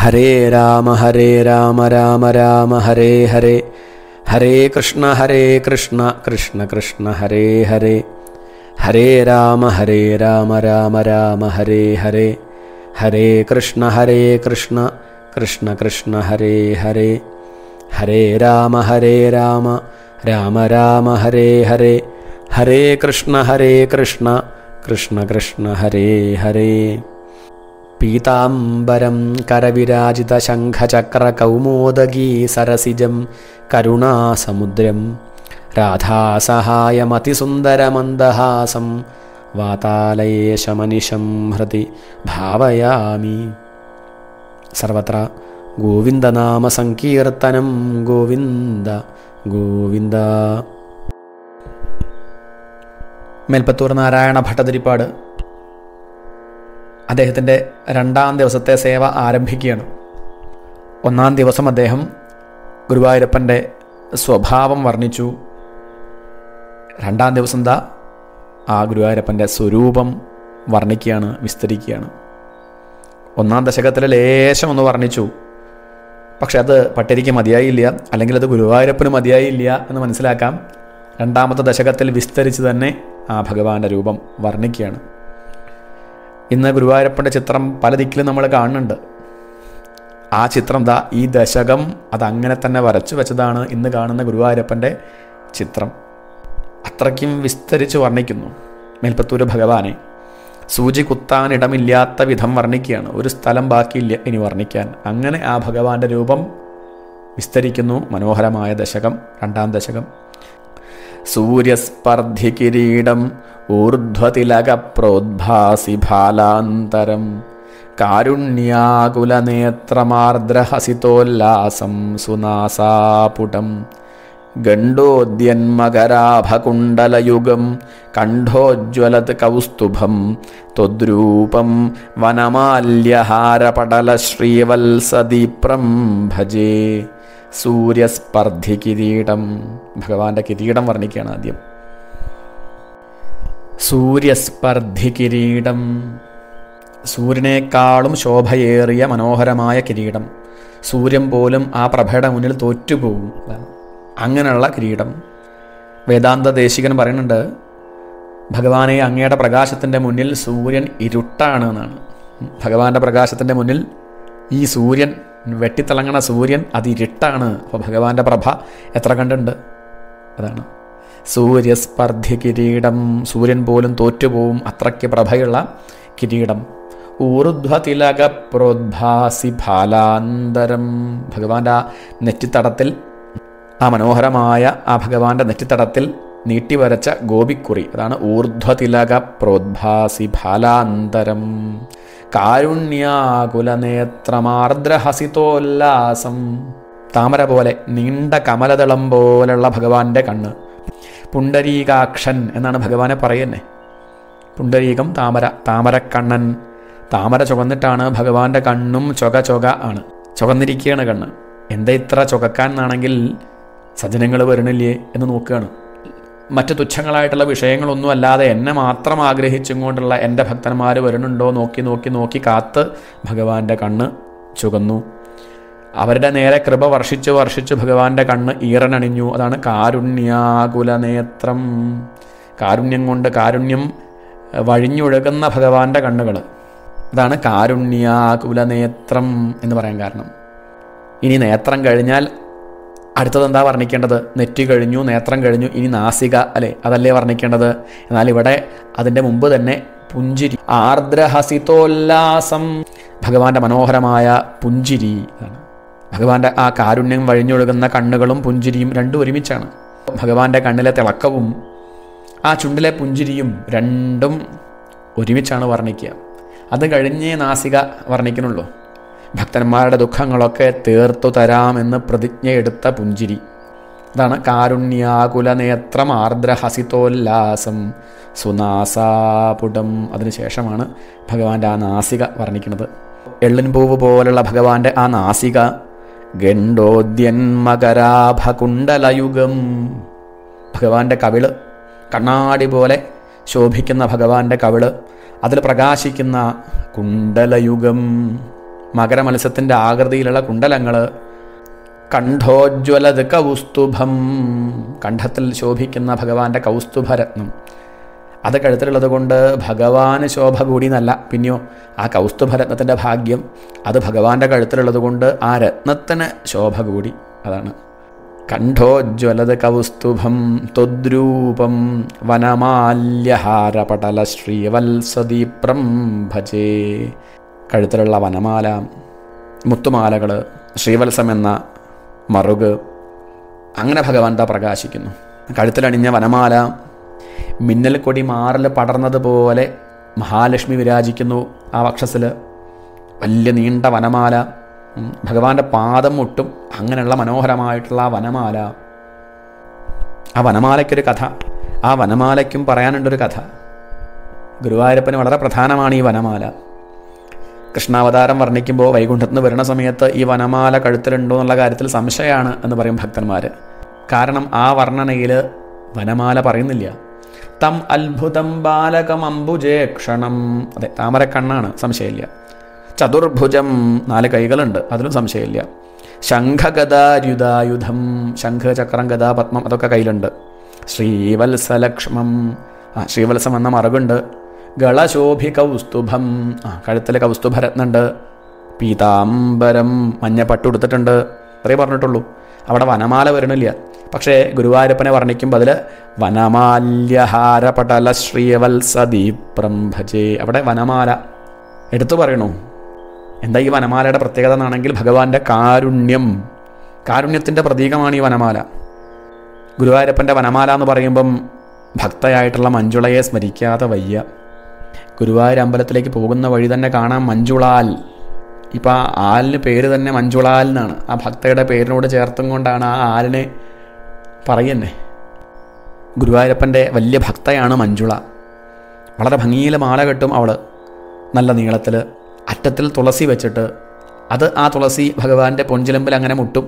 ഹരേ രാമ ഹരേ രാമ രാമ രാമ ഹരേ ഹരേ ഹരേ കൃഷ്ണ ഹരേ കൃഷ്ണ കൃഷ്ണ കൃഷ്ണ ഹരേ ഹരേ ഹരേ രാമ ഹരേ രാമ രാമ രാമ ഹരേ ഹരേ ഹരേ കൃഷ്ണ ഹരേ കൃഷ്ണ കൃഷ്ണ കൃഷ്ണ ഹരേ ഹരേ ഹരേ രാമ ഹരേ രാമ രാമ രാമ ഹരേ ഹരേ ഹരേ കൃഷ്ണ ഹരേ കൃഷ്ണ കൃഷ്ണ കൃഷ്ണ ഹരേ ഹരേ പീതാംബരം കരവിരാജിതശംഖചക്രകൗമോദഗീ സരസിജം കരുണാസമുദ്രം രാധാസഹായമതിസുന്ദരമന്ദഹാസം വാതാലയേശമനിശം ഹൃദി ഭാവയാമി സർവത്ര ഗോവിന്ദനാമസങ്കീർത്തനം ഗോവിന്ദ ഗോവിന്ദ മേൽപ്പത്തൂർ നാരായണ ഭട്ടതിരിപ്പാട് അദ്ദേഹത്തിൻ്റെ രണ്ടാം ദിവസത്തെ സേവ ആരംഭിക്കുകയാണ് ഒന്നാം ദിവസം അദ്ദേഹം ഗുരുവായൂരപ്പൻ്റെ സ്വഭാവം വർണ്ണിച്ചു രണ്ടാം ദിവസം ദാ ആ ഗുരുവായൂരപ്പൻ്റെ സ്വരൂപം വർണ്ണിക്കുകയാണ് വിസ്തരിക്കുകയാണ് ഒന്നാം ദശകത്തിൽ ലേശം ഒന്ന് വർണ്ണിച്ചു പക്ഷെ അത് പട്ടരിക്ക് മതിയായില്ല അല്ലെങ്കിൽ അത് ഗുരുവായൂരപ്പന് മതിയായില്ല എന്ന് മനസ്സിലാക്കാം രണ്ടാമത്തെ ദശകത്തിൽ വിസ്തരിച്ച് തന്നെ ആ ഭഗവാന്റെ രൂപം വർണ്ണിക്കുകയാണ് ഇന്ന് ഗുരുവായൂരപ്പൻ്റെ ചിത്രം പല ദിക്കിലും നമ്മൾ കാണുന്നുണ്ട് ആ ചിത്രം ദാ ഈ ദശകം അതങ്ങനെ തന്നെ വരച്ചു വെച്ചതാണ് ഇന്ന് കാണുന്ന ഗുരുവായൂരപ്പൻ്റെ ചിത്രം അത്രയ്ക്കും വിസ്തരിച്ച് വർണ്ണിക്കുന്നു മേൽപ്പത്തൂര് ഭഗവാനെ സൂചി കുത്താനിടമില്ലാത്ത വിധം വർണ്ണിക്കുകയാണ് ഒരു സ്ഥലം ബാക്കിയില്ല ഇനി വർണ്ണിക്കാൻ അങ്ങനെ ആ ഭഗവാന്റെ രൂപം വിസ്തരിക്കുന്നു മനോഹരമായ ദശകം രണ്ടാം ദശകം സൂര്യസ്പർദ്ധി കിരീടം ഊർധ്വതിലക പ്രോദ്ഭാസി ഭാലാന്തരം കാരുണ്യാകുലനേത്രമാർദ്രഹസിതോല്ലാസം സുനാസാപുടം ഗണ്ഡോദ്യന്മകരാഭകുണ്ടലയുഗം കണ്ഠോജ്വലത് കൗസ്തുഭം ത്വദ്രൂപം വനമാല്യഹാരപടലശ്രീവത്സദീപ്രം ഭജേ സൂര്യസ്പർദ്ധി കിരീടം ഭഗവാന്റെ കിരീടം വർണ്ണിക്കുകയാണ് ആദ്യം സൂര്യസ്പർദ്ധി കിരീടം സൂര്യനേക്കാളും ശോഭയേറിയ മനോഹരമായ കിരീടം സൂര്യൻ പോലും ആ പ്രഭയുടെ മുന്നിൽ തോറ്റുപോകും അതാണ് അങ്ങനെയുള്ള കിരീടം വേദാന്ത ദേശികൻ പറയുന്നുണ്ട് ഭഗവാനെ അങ്ങയുടെ പ്രകാശത്തിൻ്റെ മുന്നിൽ സൂര്യൻ ഇരുട്ടാണ് എന്നാണ് ഭഗവാന്റെ പ്രകാശത്തിൻ്റെ മുന്നിൽ ഈ സൂര്യൻ വെട്ടിത്തിളങ്ങണ സൂര്യൻ അത് ഇരുട്ടാണ് അപ്പോൾ ഭഗവാന്റെ പ്രഭ എത്ര കണ്ടുണ്ട് അതാണ് സൂര്യസ്പർദ്ധി കിരീടം സൂര്യൻ പോലും തോറ്റുപോവും അത്രയ്ക്ക് പ്രഭയുള്ള കിരീടം ഊർധ്വതിലക പ്രോദ്ഭാസി ഫാലാന്തരം ഭഗവാന്റെ ആ നെറ്റിത്തടത്തിൽ ആ മനോഹരമായ ആ ഭഗവാന്റെ നെറ്റിത്തടത്തിൽ നീട്ടിവരച്ച ഗോപിക്കുറി അതാണ് ഊർധ്വതിലക പ്രോദ്ഭാസി ഫാലാന്തരം കാരുണ്യാകുലനേത്രമാർദ്രഹസിതോല്ലാസം താമര പോലെ നീണ്ട കമലദളം പോലുള്ള ഭഗവാന്റെ കണ്ണ് പുണ്ടരീകാക്ഷൻ എന്നാണ് ഭഗവാനെ പറയുന്നത് പുണ്ടരീകം താമര താമരക്കണ്ണൻ താമര ചുവന്നിട്ടാണ് ഭഗവാന്റെ കണ്ണും ചൊക ചൊക ആണ് ചുവന്നിരിക്കുകയാണ് കണ്ണ് എന്താ ഇത്ര ചുകക്കാൻ എന്നാണെങ്കിൽ സജ്ജനങ്ങൾ വരണില്ലേ എന്ന് നോക്കുകയാണ് മറ്റു തുച്ഛങ്ങളായിട്ടുള്ള വിഷയങ്ങളൊന്നും അല്ലാതെ എന്നെ മാത്രം ആഗ്രഹിച്ചും കൊണ്ടുള്ള എൻ്റെ ഭക്തന്മാർ വരുന്നുണ്ടോ നോക്കി നോക്കി നോക്കി കാത്ത് ഭഗവാന്റെ കണ്ണ് ചുകന്നു അവരുടെ നേരെ കൃപ വർഷിച്ച് വർഷിച്ച് ഭഗവാന്റെ കണ്ണ് ഈറനണിഞ്ഞു അതാണ് കാരുണ്യാകുലനേത്രം കാരുണ്യം കൊണ്ട് കാരുണ്യം വഴിഞ്ഞൊഴുകുന്ന ഭഗവാന്റെ കണ്ണുകൾ അതാണ് കാരുണ്യാകുലനേത്രം എന്ന് പറയാൻ കാരണം ഇനി നേത്രം കഴിഞ്ഞാൽ അടുത്തത് എന്താ വർണ്ണിക്കേണ്ടത് നെറ്റി കഴിഞ്ഞു നേത്രം കഴിഞ്ഞു ഇനി നാസിക അല്ലേ അതല്ലേ വർണ്ണിക്കേണ്ടത് എന്നാൽ ഇവിടെ അതിൻ്റെ മുമ്പ് തന്നെ പുഞ്ചിരി ആർദ്രഹസിതോല്ലാസം ഭഗവാന്റെ മനോഹരമായ പുഞ്ചിരി ആണ് ഭഗവാന്റെ ആ കാരുണ്യം വഴിഞ്ഞൊഴുകുന്ന കണ്ണുകളും പുഞ്ചിരിയും രണ്ടും ഒരുമിച്ചാണ് ഭഗവാന്റെ കണ്ണിലെ തിളക്കവും ആ ചുണ്ടിലെ പുഞ്ചിരിയും രണ്ടും ഒരുമിച്ചാണ് വർണ്ണിക്കുക അത് കഴിഞ്ഞേ നാസിക വർണ്ണിക്കുന്നുള്ളൂ ഭക്തന്മാരുടെ ദുഃഖങ്ങളൊക്കെ തീർത്തു തരാമെന്ന് പ്രതിജ്ഞയെടുത്ത പുഞ്ചിരി അതാണ് കാരുണ്യാകുലനേത്രം ആർദ്രഹസിതോല്ലാസം സുനാസാപുടം അതിനുശേഷമാണ് ഭഗവാന്റെ ആ നാസിക വർണ്ണിക്കുന്നത് എള്ളിൻ പൂവ് പോലുള്ള ഭഗവാന്റെ ആ നാസിക ഗണ്ഡോദ്യന്മകരാഭകുണ്ടലയുഗം ഭഗവാന്റെ കവിള് കണ്ണാടി പോലെ ശോഭിക്കുന്ന ഭഗവാന്റെ കവിള് അതിൽ പ്രകാശിക്കുന്ന കുണ്ടലയുഗം മകരമത്സ്യത്തിൻ്റെ ആകൃതിയിലുള്ള കുണ്ടലങ്ങൾ കണ്ഠോജ്വലത് കൗസ്തുഭം കണ്ഠത്തിൽ ശോഭിക്കുന്ന ഭഗവാന്റെ കൗസ്തുഭരത്നം അത് കഴുത്തിലുള്ളത് കൊണ്ട് ഭഗവാന് ശോഭ കൂടി എന്നല്ല പിന്നെയോ ആ കൗസ്തുഭരത്നത്തിൻ്റെ ഭാഗ്യം അത് ഭഗവാന്റെ കഴുത്തിലുള്ളത് കൊണ്ട് ആ രത്നത്തിന് ശോഭ കൂടി അതാണ് കണ്ഠോജ്വലത് കൗസ്തുഭം ത്വദ്രൂപം വനമാല്യഹാരപടല ശ്രീവത്സദീപ്രം ഭജേ കഴുത്തിലുള്ള വനമാല മുത്തുമാലകൾ ശ്രീവത്സം എന്ന മറുക് അങ്ങനെ ഭഗവാൻ താ പ്രകാശിക്കുന്നു കഴുത്തിലണിഞ്ഞ വനമാല മിന്നൽ കൊടി മാറൽ പടർന്നതുപോലെ മഹാലക്ഷ്മി വിരാജിക്കുന്നു ആ വക്ഷസിൽ വലിയ നീണ്ട വനമാല ഉം, ഭഗവാന്റെ പാദം മുട്ടും അങ്ങനെയുള്ള മനോഹരമായിട്ടുള്ള ആ വനമാല ആ വനമാലയ്ക്കൊരു കഥ ആ വനമാലയ്ക്കും പറയാനുണ്ടൊരു കഥ ഗുരുവായൂരപ്പന് വളരെ പ്രധാനമാണ് ഈ വനമാല കൃഷ്ണാവതാരം വർണ്ണിക്കുമ്പോൾ വൈകുണ്ഠത്ത് നിന്ന് വരുന്ന സമയത്ത് ഈ വനമാല കഴുത്തിലുണ്ടോ എന്നുള്ള കാര്യത്തിൽ സംശയമാണ് എന്ന് പറയും ഭക്തന്മാർ കാരണം ആ വർണ്ണനയിൽ വനമാല പറയുന്നില്ല തം അത്ഭുതം ബാലകം അംബുജേക്ഷണം അതെ താമരക്കണ്ണാണ് സംശയമില്ല ചതുർഭുജം നാല് കൈകളുണ്ട് അതിലും സംശയമില്ല ശംഖഗദാരുദായുധം ശംഖ് ചക്രം ഗദാ പത്മം അതൊക്കെ കയ്യിലുണ്ട് ശ്രീവത്സലക്ഷ്മം ആ ശ്രീവത്സം എന്ന മറുകുണ്ട് ഗളശോഭി കൗസ്തുഭം ആ കഴുത്തിൽ കൗസ്തുഭരത്നുണ്ട് പീതാംബരം മഞ്ഞ പട്ടുടുത്തിട്ടുണ്ട് അത്രേ പറഞ്ഞിട്ടുള്ളൂ അവിടെ വനമാല വരണില്ല പക്ഷേ ഗുരുവായൂരപ്പനെ വർണ്ണിക്കുമ്പോൾ അതിൽ വനമാല്യഹാരപടല ശ്രീവത്സദീപ്രം ഭജേ അവിടെ വനമാല എടുത്തു പറയണു എന്താ ഈ വനമാലയുടെ പ്രത്യേകത എന്നാണെങ്കിൽ ഭഗവാന്റെ കാരുണ്യം കാരുണ്യത്തിൻ്റെ പ്രതീകമാണ് ഈ വനമാല ഗുരുവായൂരപ്പൻ്റെ വനമാല എന്ന് പറയുമ്പം ഭക്തയായിട്ടുള്ള മഞ്ജുളയെ സ്മരിക്കാതെ വയ്യ ഗുരുവായൂർ അമ്പലത്തിലേക്ക് പോകുന്ന വഴി തന്നെ കാണാം മഞ്ജുളാൽ ഇപ്പം ആ ആലിന് പേര് തന്നെ മഞ്ജുളാൽ എന്നാണ് ആ ഭക്തയുടെ പേരിനോട് ചേർത്തും കൊണ്ടാണ് ആ ആലിനെ പറയുന്നേ ഗുരുവായൂരപ്പൻ്റെ വലിയ ഭക്തയാണ് മഞ്ജുള വളരെ ഭംഗിയിൽ മാല കെട്ടും അവൾ നല്ല നീളത്തിൽ അറ്റത്തിൽ തുളസി വെച്ചിട്ട് അത് ആ തുളസി ഭഗവാന്റെ പൊഞ്ചിലമ്പിൽ അങ്ങനെ മുട്ടും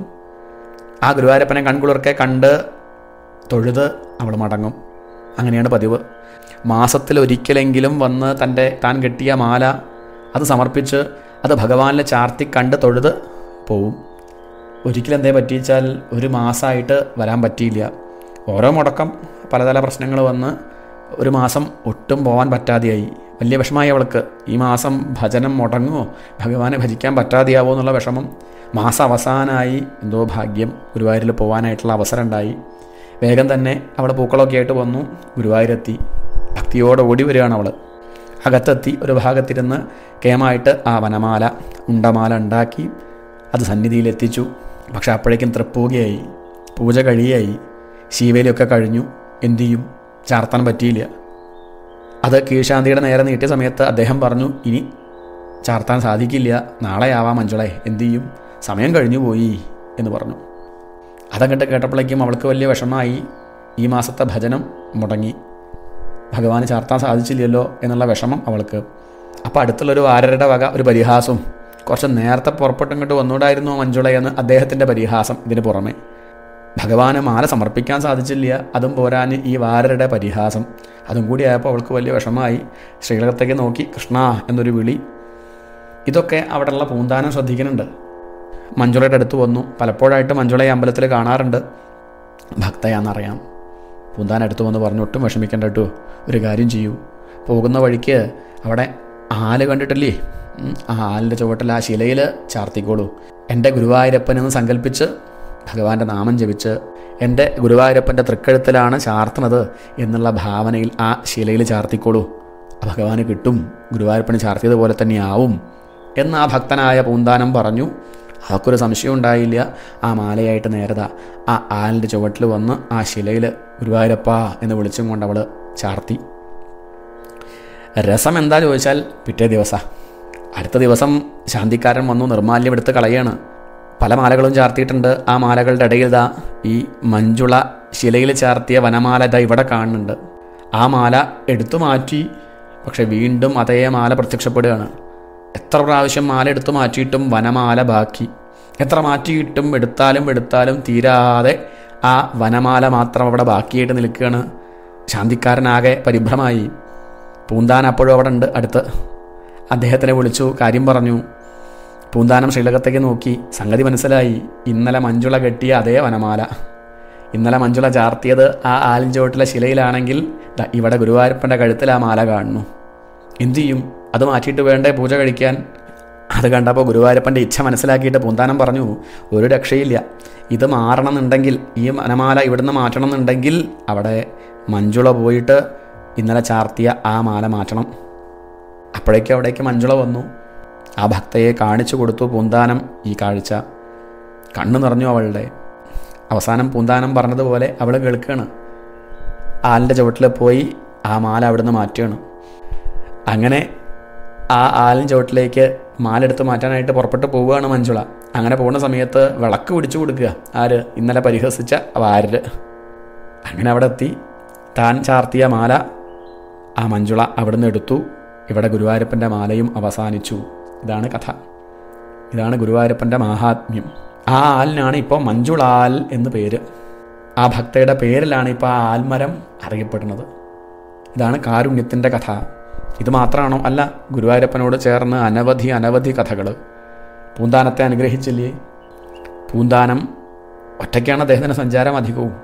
ആ ഗുരുവായൂരപ്പനെ കൺകുളിർക്കെ കണ്ട് തൊഴുത് അവൾ മടങ്ങും അങ്ങനെയാണ് പതിവ് മാസത്തിൽ ഒരിക്കലെങ്കിലും വന്ന് തൻ്റെ താൻ കെട്ടിയ മാല അത് സമർപ്പിച്ച് അത് ഭഗവാനിൽ ചാർത്തി കണ്ട് തൊഴുത് പോവും ഒരിക്കലും എന്തേ പറ്റിച്ചാൽ ഒരു മാസമായിട്ട് വരാൻ പറ്റിയില്ല ഓരോ മുടക്കം പലതര പ്രശ്നങ്ങൾ വന്ന് ഒരു മാസം ഒട്ടും പോകാൻ പറ്റാതെയായി വലിയ വിഷമമായി അവൾക്ക് ഈ മാസം ഭജനം മുടങ്ങുമോ ഭഗവാനെ ഭജിക്കാൻ പറ്റാതെയാവോ എന്നുള്ള വിഷമം മാസം അവസാനമായി എന്തോ ഭാഗ്യം ഗുരുവായൂരിൽ പോകാനായിട്ടുള്ള അവസരം ഉണ്ടായി വേഗം തന്നെ അവിടെ പൂക്കളൊക്കെ ആയിട്ട് വന്നു ഗുരുവായൂരെത്തി ഭക്തിയോടെ ഓടി വരികയാണ് അവൾ അകത്തെത്തി ഒരു ഭാഗത്തിരുന്ന് കേമായിട്ട് ആ വനമാല ഉണ്ടമാല ഉണ്ടാക്കി അത് സന്നിധിയിൽ എത്തിച്ചു പക്ഷെ അപ്പോഴേക്കും തൃപ്പൂകയായി പൂജ കഴിയായി ശീവേലിയൊക്കെ കഴിഞ്ഞു എന്തു ചെയ്യും ചാർത്താൻ പറ്റിയില്ല അത് കീഴ്ശാന്തിയുടെ നേരെ നീട്ടിയ സമയത്ത് അദ്ദേഹം പറഞ്ഞു ഇനി ചാർത്താൻ സാധിക്കില്ല നാളെ ആവാം മഞ്ജുളെ എന്തു ചെയ്യും സമയം കഴിഞ്ഞു പോയി എന്ന് പറഞ്ഞു അതങ്ങോട്ട് കേട്ടപ്പോഴേക്കും അവൾക്ക് വലിയ വിഷമമായി ഈ മാസത്തെ ഭജനം മുടങ്ങി ഭഗവാന് ചാർത്താൻ സാധിച്ചില്ലല്ലോ എന്നുള്ള വിഷമം അവൾക്ക് അപ്പോൾ അടുത്തുള്ളൊരു വാരരുടെ വക ഒരു പരിഹാസവും കുറച്ച് നേരത്തെ പുറപ്പെട്ടിങ്ങോട്ട് വന്നുകൂടായിരുന്നു മഞ്ജുളയെന്ന് അദ്ദേഹത്തിൻ്റെ പരിഹാസം ഇതിന് പുറമെ ഭഗവാന് മാല സമർപ്പിക്കാൻ സാധിച്ചില്ല അതും പോരാന് ഈ വാരരുടെ പരിഹാസം അതും കൂടി ആയപ്പോൾ അവൾക്ക് വലിയ വിഷമമായി ശ്രീലകത്തേക്ക് നോക്കി കൃഷ്ണ എന്നൊരു വിളി ഇതൊക്കെ അവിടെയുള്ള പൂന്താനം ശ്രദ്ധിക്കുന്നുണ്ട് മഞ്ജുളയുടെ അടുത്ത് വന്നു പലപ്പോഴായിട്ട് മഞ്ജുളയെ അമ്പലത്തിൽ കാണാറുണ്ട് ഭക്തയാണെന്നറിയാം പൂന്താൻ അടുത്ത് വന്ന് പറഞ്ഞു ഒട്ടും വിഷമിക്കേണ്ട കേട്ടോ ഒരു കാര്യം ചെയ്യൂ പോകുന്ന വഴിക്ക് അവിടെ ആല് കണ്ടിട്ടില്ലേ ഉം, ആ ആലിൻ്റെ ചുവട്ടിൽ ആ ശിലയിൽ ചാർത്തിക്കോളൂ എൻ്റെ ഗുരുവായൂരപ്പനെന്ന് സങ്കല്പിച്ച് ഭഗവാന്റെ നാമം ജപിച്ച് എൻ്റെ ഗുരുവായൂരപ്പൻ്റെ തൃക്കഴുത്തിലാണ് ചാർത്തുന്നത് എന്നുള്ള ഭാവനയിൽ ആ ശിലയിൽ ചാർത്തിക്കോളൂ ആ ഭഗവാന് കിട്ടും ഗുരുവായൂരപ്പന് ചാർത്തിയതുപോലെ തന്നെയാവും എന്ന് ആ ഭക്തനായ പൂന്താനം പറഞ്ഞു അവൾക്കൊരു സംശയം ഉണ്ടായില്ല ആ മാലയായിട്ട് നേരത ആ ആലിൻ്റെ ചുവട്ടിൽ വന്ന് ആ ശിലയിൽ ഗുരുവായൂരപ്പ എന്ന് വിളിച്ചും കൊണ്ട് അവൾ ചാർത്തി രസം എന്താ ചോദിച്ചാൽ പിറ്റേ ദിവസ അടുത്ത ദിവസം ശാന്തിക്കാരൻ വന്നു നിർമാല്യം എടുത്ത് കളയാണ് പല മാലകളും ചാർത്തിയിട്ടുണ്ട് ആ മാലകളുടെ ഇടയിൽ ഇതാ ഈ മഞ്ജുള ശിലയിൽ ചാർത്തിയ വനമാല ഇതാ ഇവിടെ കാണുന്നുണ്ട് ആ മാല എടുത്തു മാറ്റി പക്ഷെ വീണ്ടും അതേ മാല പ്രത്യക്ഷപ്പെടുകയാണ് എത്ര പ്രാവശ്യം മാല എടുത്തു മാറ്റിയിട്ടും വനമാല ബാക്കി എത്ര മാറ്റിയിട്ടും എടുത്താലും എടുത്താലും തീരാതെ ആ വനമാല മാത്രം അവിടെ ബാക്കിയായിട്ട് നിൽക്കുകയാണ് ശാന്തിക്കാരനാകെ പരിഭ്രമായി പൂന്താൻ അപ്പോഴും അവിടെ ഉണ്ട് അടുത്ത് അദ്ദേഹത്തിനെ വിളിച്ചു കാര്യം പറഞ്ഞു പൂന്താനം ശ്രീലകത്തേക്ക് നോക്കി സംഗതി മനസ്സിലായി ഇന്നലെ മഞ്ജുള കെട്ടിയ അതേ വനമാല ഇന്നലെ മഞ്ജുള ചാർത്തിയത് ആ ആലിഞ്ചോട്ടിലെ ശിലയിലാണെങ്കിൽ ദാ ഇവിടെ ഗുരുവായൂരപ്പൻ്റെ കഴുത്തിൽ ആ മാല കാണുന്നു എന്തു ചെയ്യും അത് മാറ്റിയിട്ട് വേണ്ടേ പൂജ കഴിക്കാൻ അത് കണ്ടപ്പോൾ ഗുരുവായൂരപ്പൻ്റെ ഇച്ഛ മനസ്സിലാക്കിയിട്ട് പൂന്താനം പറഞ്ഞു ഒരു രക്ഷയില്ല ഇത് മാറണമെന്നുണ്ടെങ്കിൽ ഈ വനമാല ഇവിടുന്ന് മാറ്റണം എന്നുണ്ടെങ്കിൽ അവിടെ മഞ്ജുള പോയിട്ട് ഇന്നലെ ചാർത്തിയ ആ മാല മാറ്റണം അപ്പോഴേക്കും അവിടേക്ക് മഞ്ജുള വന്നു ആ ഭക്തയെ കാണിച്ചു കൊടുത്തു പൂന്താനം ഈ കാഴ്ച കണ്ണു നിറഞ്ഞു അവളുടെ അവസാനം പൂന്താനം പറഞ്ഞതുപോലെ അവൾ കേൾക്കുകയാണ് ആലിൻ്റെ ചുവട്ടിൽ പോയി ആ മാല അവിടുന്ന് മാറ്റുകയാണ് അങ്ങനെ ആ ആലിൻ ചുവട്ടിലേക്ക് മാല എടുത്ത് മാറ്റാനായിട്ട് പുറപ്പെട്ട് പോവുകയാണ് മഞ്ജുള അങ്ങനെ പോകുന്ന സമയത്ത് വിളക്ക് പിടിച്ചു കൊടുക്കുക ആര് ഇന്നലെ പരിഹസിച്ച വാരര് അങ്ങനെ അവിടെ എത്തി താൻ ചാർത്തിയ മാല ആ മഞ്ജുള അവിടുന്ന് എടുത്തു ഇവിടെ ഗുരുവായൂരപ്പൻ്റെ മാലയും അവസാനിച്ചു ഇതാണ് കഥ ഇതാണ് ഗുരുവായൂരപ്പൻ്റെ മാഹാത്മ്യം ആ ആലിനാണ് ഇപ്പോൾ മഞ്ജുളാൽ എന്ന് പേര് ആ ഭക്തയുടെ പേരിലാണ് ഇപ്പോൾ ആ ആൽമരം അറിയപ്പെടുന്നത് ഇതാണ് കാരുണ്യത്തിൻ്റെ കഥ ഇത് മാത്രമാണോ അല്ല ഗുരുവായൂരപ്പനോട് ചേർന്ന് അനവധി അനവധി കഥകൾ പൂന്താനത്തെ അനുഗ്രഹിച്ചില്ലേ പൂന്താനം ഒറ്റയ്ക്കാണ് അദ്ദേഹത്തിൻ്റെ സഞ്ചാരം അധികവും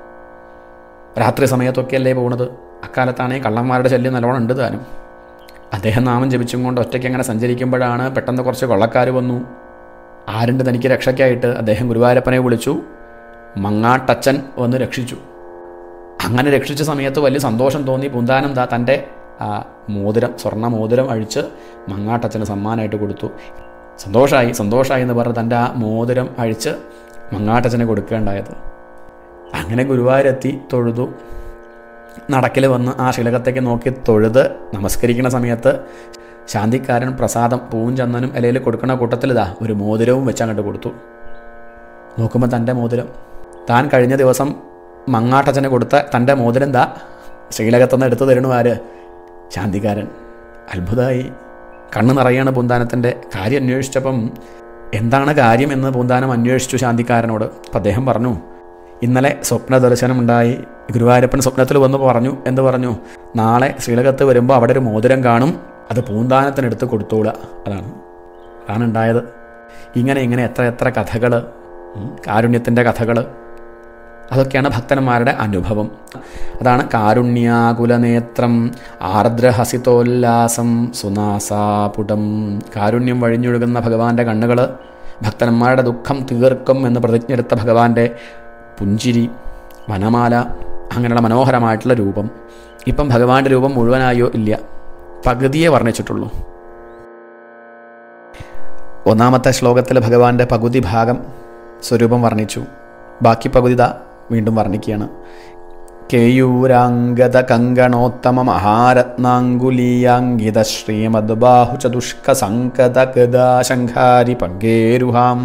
രാത്രി സമയത്തൊക്കെയല്ലേ പോകുന്നത് അക്കാലത്താണെങ്കിൽ കള്ളന്മാരുടെ ശല്യം നല്ലോണം ഉണ്ട് താനും അദ്ദേഹം നാമം ജപിച്ചും കൊണ്ട് ഒറ്റയ്ക്ക് അങ്ങനെ സഞ്ചരിക്കുമ്പോഴാണ് പെട്ടെന്ന് കുറച്ച് കൊള്ളക്കാർ വന്നു ആരുണ്ട് തനിക്ക് രക്ഷയ്ക്കായിട്ട് അദ്ദേഹം ഗുരുവായൂരപ്പനെ വിളിച്ചു മങ്ങാട്ടച്ചൻ വന്ന് രക്ഷിച്ചു അങ്ങനെ രക്ഷിച്ച സമയത്ത് വലിയ സന്തോഷം തോന്നി പൂന്താനം ദാ തൻ്റെ ആ മോതിരം സ്വർണ്ണ മോതിരം അഴിച്ച് മങ്ങാട്ടച്ചന് സമ്മാനമായിട്ട് കൊടുത്തു സന്തോഷമായി സന്തോഷമായി എന്ന് പറഞ്ഞ് തൻ്റെ ആ മോതിരം അഴിച്ച് മങ്ങാട്ടച്ചന് കൊടുക്കേണ്ടായത് അങ്ങനെ ഗുരുവായൂരെത്തി തൊഴുതു നടക്കിൽ വന്ന് ആ ശിലകത്തേക്ക് നോക്കി തൊഴുത് നമസ്കരിക്കുന്ന സമയത്ത് ശാന്തിക്കാരൻ പ്രസാദം പൂവും ചന്ദനും ഇലയിൽ കൊടുക്കുന്ന കൂട്ടത്തിൽ ഇതാ ഒരു മോതിരവും വെച്ച് അങ്ങോട്ട് കൊടുത്തു നോക്കുമ്പോൾ തൻ്റെ മോതിരം താൻ കഴിഞ്ഞ ദിവസം മങ്ങാട്ടച്ചന് കൊടുത്ത തൻ്റെ മോതിരം ദാ ശ്രീലകത്തുനിന്ന് എടുത്തു തരണു ആര് ശാന്തിക്കാരൻ അത്ഭുതമായി കണ്ണ് നിറയാണ് പൂന്താനത്തിൻ്റെ കാര്യം അന്വേഷിച്ചപ്പം എന്താണ് കാര്യം എന്ന് പൂന്താനം അന്വേഷിച്ചു ശാന്തിക്കാരനോട് അപ്പം അദ്ദേഹം പറഞ്ഞു ഇന്നലെ സ്വപ്ന ദർശനമുണ്ടായി ഗുരുവായൂരപ്പൻ സ്വപ്നത്തിൽ വന്ന് പറഞ്ഞു എന്ത് പറഞ്ഞു നാളെ ശ്രീലകത്ത് വരുമ്പോൾ അവിടെ ഒരു മോതിരം കാണും അത് പൂന്താനത്തിനെടുത്ത് കൊടുത്തോളുക അതാണ് അതാണ് ഉണ്ടായത് ഇങ്ങനെ ഇങ്ങനെ എത്ര എത്ര കഥകൾ കാരുണ്യത്തിൻ്റെ കഥകൾ അതൊക്കെയാണ് ഭക്തന്മാരുടെ അനുഭവം അതാണ് കാരുണ്യാകുലനേത്രം ആർദ്രഹസിതോല്ലാസം സുനാസാപുടം കാരുണ്യം വഴിഞ്ഞൊഴുകുന്ന ഭഗവാന്റെ കണ്ണുകൾ ഭക്തന്മാരുടെ ദുഃഖം തീർക്കും എന്ന് പ്രതിജ്ഞെടുത്ത ഭഗവാന്റെ പുഞ്ചിരി വനമാല അങ്ങനെയുള്ള മനോഹരമായിട്ടുള്ള രൂപം ഇപ്പം ഭഗവാന്റെ രൂപം മുഴുവനായോ ഇല്ല പകുതിയെ വർണ്ണിച്ചിട്ടുള്ളൂ ഒന്നാമത്തെ ശ്ലോകത്തിൽ ഭഗവാന്റെ പകുതി ഭാഗം സ്വരൂപം വർണ്ണിച്ചു ബാക്കി പകുതി ദാ വീണ്ടും വർണ്ണിക്കുകയാണ് കേയൂരാംഗത കങ്കണോത്തമ മഹാരത്നാങ്കുലീയാങ്കിത ശ്രീമദ് ബാഹുചതുഷ്ക സങ്കത ഗദാശങ്കാരി പങ്കേരുഹാം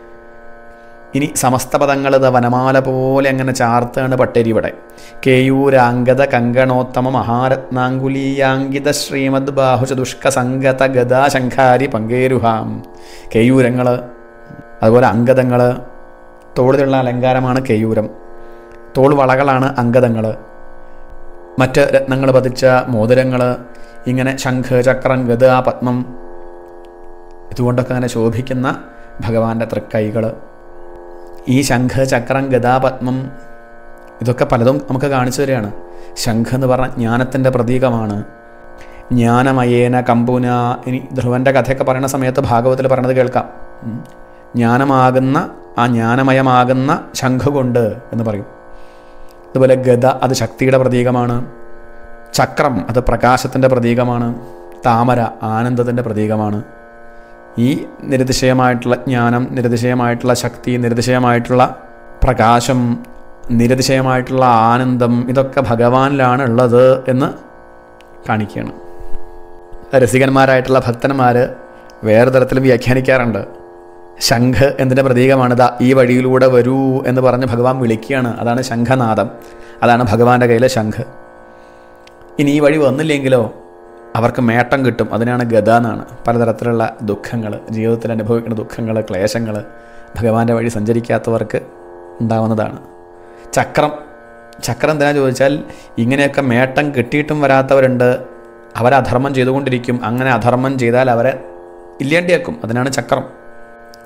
ഇനി സമസ്ത പദങ്ങൾ ഇത് വനമാല പോലെ അങ്ങനെ ചാർത്താണ് പട്ടേരി ഇവിടെ കേയൂരാംഗത കങ്കണോത്തമ മഹാരത്നാങ്കുലീയാങ്കിത ശ്രീമദ് ബാഹുചതുഷ്ക സങ്കത ഗദാശങ്കാരി പങ്കേരുഹാം കേയൂരങ്ങൾ അതുപോലെ അങ്കദങ്ങൾ തോളിലുള്ള അലങ്കാരമാണ് കേയൂരം തോൾ വളകളാണ് അങ്കദങ്ങൾ മറ്റ് രത്നങ്ങൾ പതിച്ച മോതിരങ്ങൾ ഇങ്ങനെ ശംഖ് ചക്രം ഗത പത്മം ഇതുകൊണ്ടൊക്കെ അങ്ങനെ ശോഭിക്കുന്ന ഭഗവാന്റെ തൃക്കൈകൾ ഈ ശംഖ് ചക്രം ഗതാപത്മം ഇതൊക്കെ പലതും നമുക്ക് കാണിച്ചു തരികയാണ് ശംഖ് എന്ന് പറഞ്ഞ ജ്ഞാനത്തിൻ്റെ പ്രതീകമാണ് ജ്ഞാനമയേന കമ്പുന ഇനി ധ്രുവൻ്റെ കഥയൊക്കെ പറയുന്ന സമയത്ത് ഭാഗവത്തിൽ പറയണത് കേൾക്കാം ഉം. ജ്ഞാനമാകുന്ന ആ ജ്ഞാനമയമാകുന്ന ശംഖ് കൊണ്ട് എന്ന് പറയും അതുപോലെ ഗത അത് ശക്തിയുടെ പ്രതീകമാണ് ചക്രം അത് പ്രകാശത്തിൻ്റെ പ്രതീകമാണ് താമര ആനന്ദത്തിൻ്റെ പ്രതീകമാണ് ഈ നിരതിശയമായിട്ടുള്ള ജ്ഞാനം നിരതിശയമായിട്ടുള്ള ശക്തി നിരതിശയമായിട്ടുള്ള പ്രകാശം നിരതിശയമായിട്ടുള്ള ആനന്ദം ഇതൊക്കെ ഭഗവാനിലാണ് ഉള്ളത് എന്ന് കാണിക്കുകയാണ് രസികന്മാരായിട്ടുള്ള ഭക്തന്മാർ വേറെ തരത്തിലും വ്യാഖ്യാനിക്കാറുണ്ട് ശംഖ് എന്തിൻ്റെ പ്രതീകമാണ് ദാ ഈ വഴിയിലൂടെ വരൂ എന്ന് പറഞ്ഞ് ഭഗവാൻ വിളിക്കുകയാണ് അതാണ് ശംഖനാദം അതാണ് ഭഗവാന്റെ കയ്യിലെ ശംഖ് ഇനി ഈ വഴി വന്നില്ലെങ്കിലോ അവർക്ക് മേട്ടം കിട്ടും അതിനാണ് ഗത എന്നാണ് പലതരത്തിലുള്ള ദുഃഖങ്ങൾ ജീവിതത്തിൽ അനുഭവിക്കുന്ന ദുഃഖങ്ങൾ ക്ലേശങ്ങൾ ഭഗവാന്റെ വഴി സഞ്ചരിക്കാത്തവർക്ക് ഉണ്ടാവുന്നതാണ് ചക്രം ചക്രം എന്തിനാ ചോദിച്ചാൽ ഇങ്ങനെയൊക്കെ മേട്ടം കിട്ടിയിട്ടും വരാത്തവരുണ്ട് അവരധർമ്മം ചെയ്തുകൊണ്ടിരിക്കും അങ്ങനെ അധർമ്മം ചെയ്താൽ അവരെ ഇല്ലാണ്ടിയാക്കും അതിനാണ് ചക്രം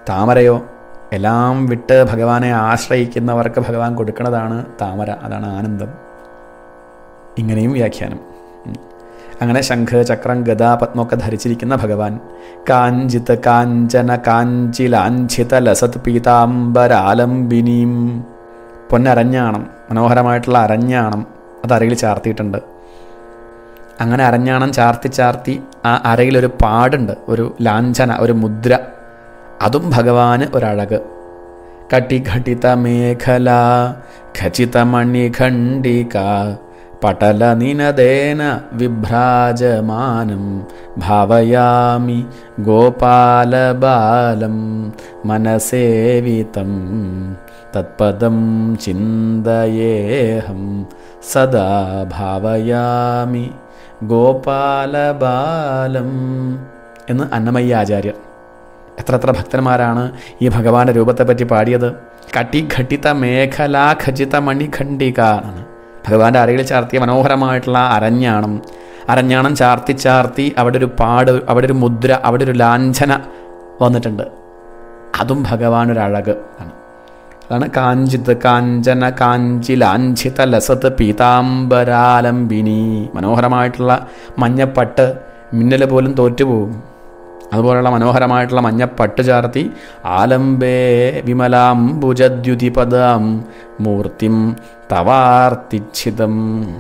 താമരയോ എല്ലാം വിട്ട് ഭഗവാനെ ആശ്രയിക്കുന്നവർക്ക് ഭഗവാൻ കൊടുക്കുന്നതാണ് താമര അതാണ് ആനന്ദം ഇങ്ങനെയും വ്യാഖ്യാനം ഉം. അങ്ങനെ ശംഖ് ചക്രം ഗദ പത്മൊക്കെ ധരിച്ചിരിക്കുന്ന ഭഗവാൻ കാഞ്ചിത് കാഞ്ചന കാഞ്ചിലാഞ്ചിത ലസത് പീതാംബരാലംബിനീം പൊന്നരഞ്ഞാണം മനോഹരമായിട്ടുള്ള അരഞ്ഞാണം അത് അരയിൽ ചാർത്തിയിട്ടുണ്ട് അങ്ങനെ അരഞ്ഞാണം ചാർത്തി ചാർത്തി ആ അരയിലൊരു പാടുണ്ട് ഒരു ലാഞ്ചന ഒരു മുദ്ര അതും ഭഗവാന് ഒരഴക് കട്ടിഘട്ടിത മേഖല ഖചിത മണിഖണ്ഡിക പടല നിനദേന വിഭ്രാജമാനം ഭാവയാമി ഗോപാലബാലം മനസേവിതം തത്പദം ചിന്തയേഹം സദാ ഭാവയാമി ഗോപാലബാലം എന്ന് അന്നമയ്യ ആചാര്യർ എത്ര എത്ര ഭക്തന്മാരാണ് ഈ ഭഗവാന്റെ രൂപത്തെപ്പറ്റി പാടിയത് കട്ടിഘട്ടിത മേഖല ഖചിത മണിഖണ്ഡിക എന്നാണ് ഭഗവാന്റെ അരയിൽ ചാർത്തിയ മനോഹരമായിട്ടുള്ള അരഞ്ഞാണം അരഞ്ഞാണം ചാർത്തി ചാർത്തി അവിടെ ഒരു പാട് അവിടെ ഒരു മുദ്ര അവിടെ ഒരു ലാഞ്ചന വന്നിട്ടുണ്ട് അതും ഭഗവാൻ ഒരു അഴക് ആണ് അതാണ് കാഞ്ചിത് കാഞ്ചന കാഞ്ചി ലാഞ്ചിത ലസത്ത് പീതാംബരാലംബിനി മനോഹരമായിട്ടുള്ള മഞ്ഞപ്പട്ട് മിന്നൽ പോലും തോറ്റുപോകും അതുപോലുള്ള മനോഹരമായിട്ടുള്ള മഞ്ഞപ്പട്ട് ചാർത്തി ആലംബേ വിമലാംബുജദ്യുതിപദാം മൂർത്തിം തവാർത്തിച്ഛിതം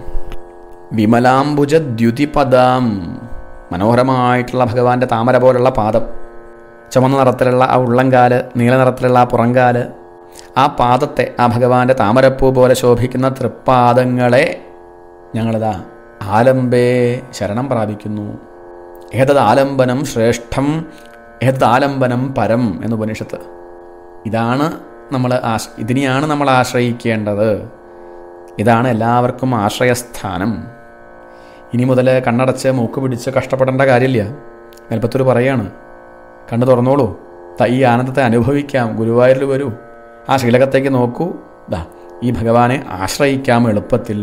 വിമലാംബുജദ്യുതിപദാം മനോഹരമായിട്ടുള്ള ഭഗവാന്റെ താമര പോലുള്ള പാദം ചുമന്ന നിറത്തിലുള്ള ആ ഉള്ളംകാല് നീല നിറത്തിലുള്ള ആ പുറംകാല് ആ പാദത്തെ ആ ഭഗവാന്റെ താമരപ്പൂ പോലെ ശോഭിക്കുന്ന തൃപ്പാദങ്ങളെ ഞങ്ങളിതാ ആലംബേ ശരണം പ്രാപിക്കുന്നു ഏതത് ആലംബനം ശ്രേഷ്ഠം ഏതത് ആലംബനം പരം എന്ന് ഉപനിഷത്ത് ഇതാണ് നമ്മൾ ആശ ഇതിനെയാണ് നമ്മൾ ആശ്രയിക്കേണ്ടത് ഇതാണ് എല്ലാവർക്കും ആശ്രയസ്ഥാനം ഇനി മുതൽ കണ്ണടച്ച് മൂക്ക് പിടിച്ച് കഷ്ടപ്പെടേണ്ട കാര്യമില്ല മേൽപ്പത്തൂർ പറയാണ് കണ്ണു തുറന്നോളൂ ദാ ഈ ആനന്ദത്തെ അനുഭവിക്കാം ഗുരുവായൂരിൽ വരൂ ആ ശ്രീലകത്തേക്ക് നോക്കൂ ദാ ഈ ഭഗവാനെ ആശ്രയിക്കാം എളുപ്പത്തിൽ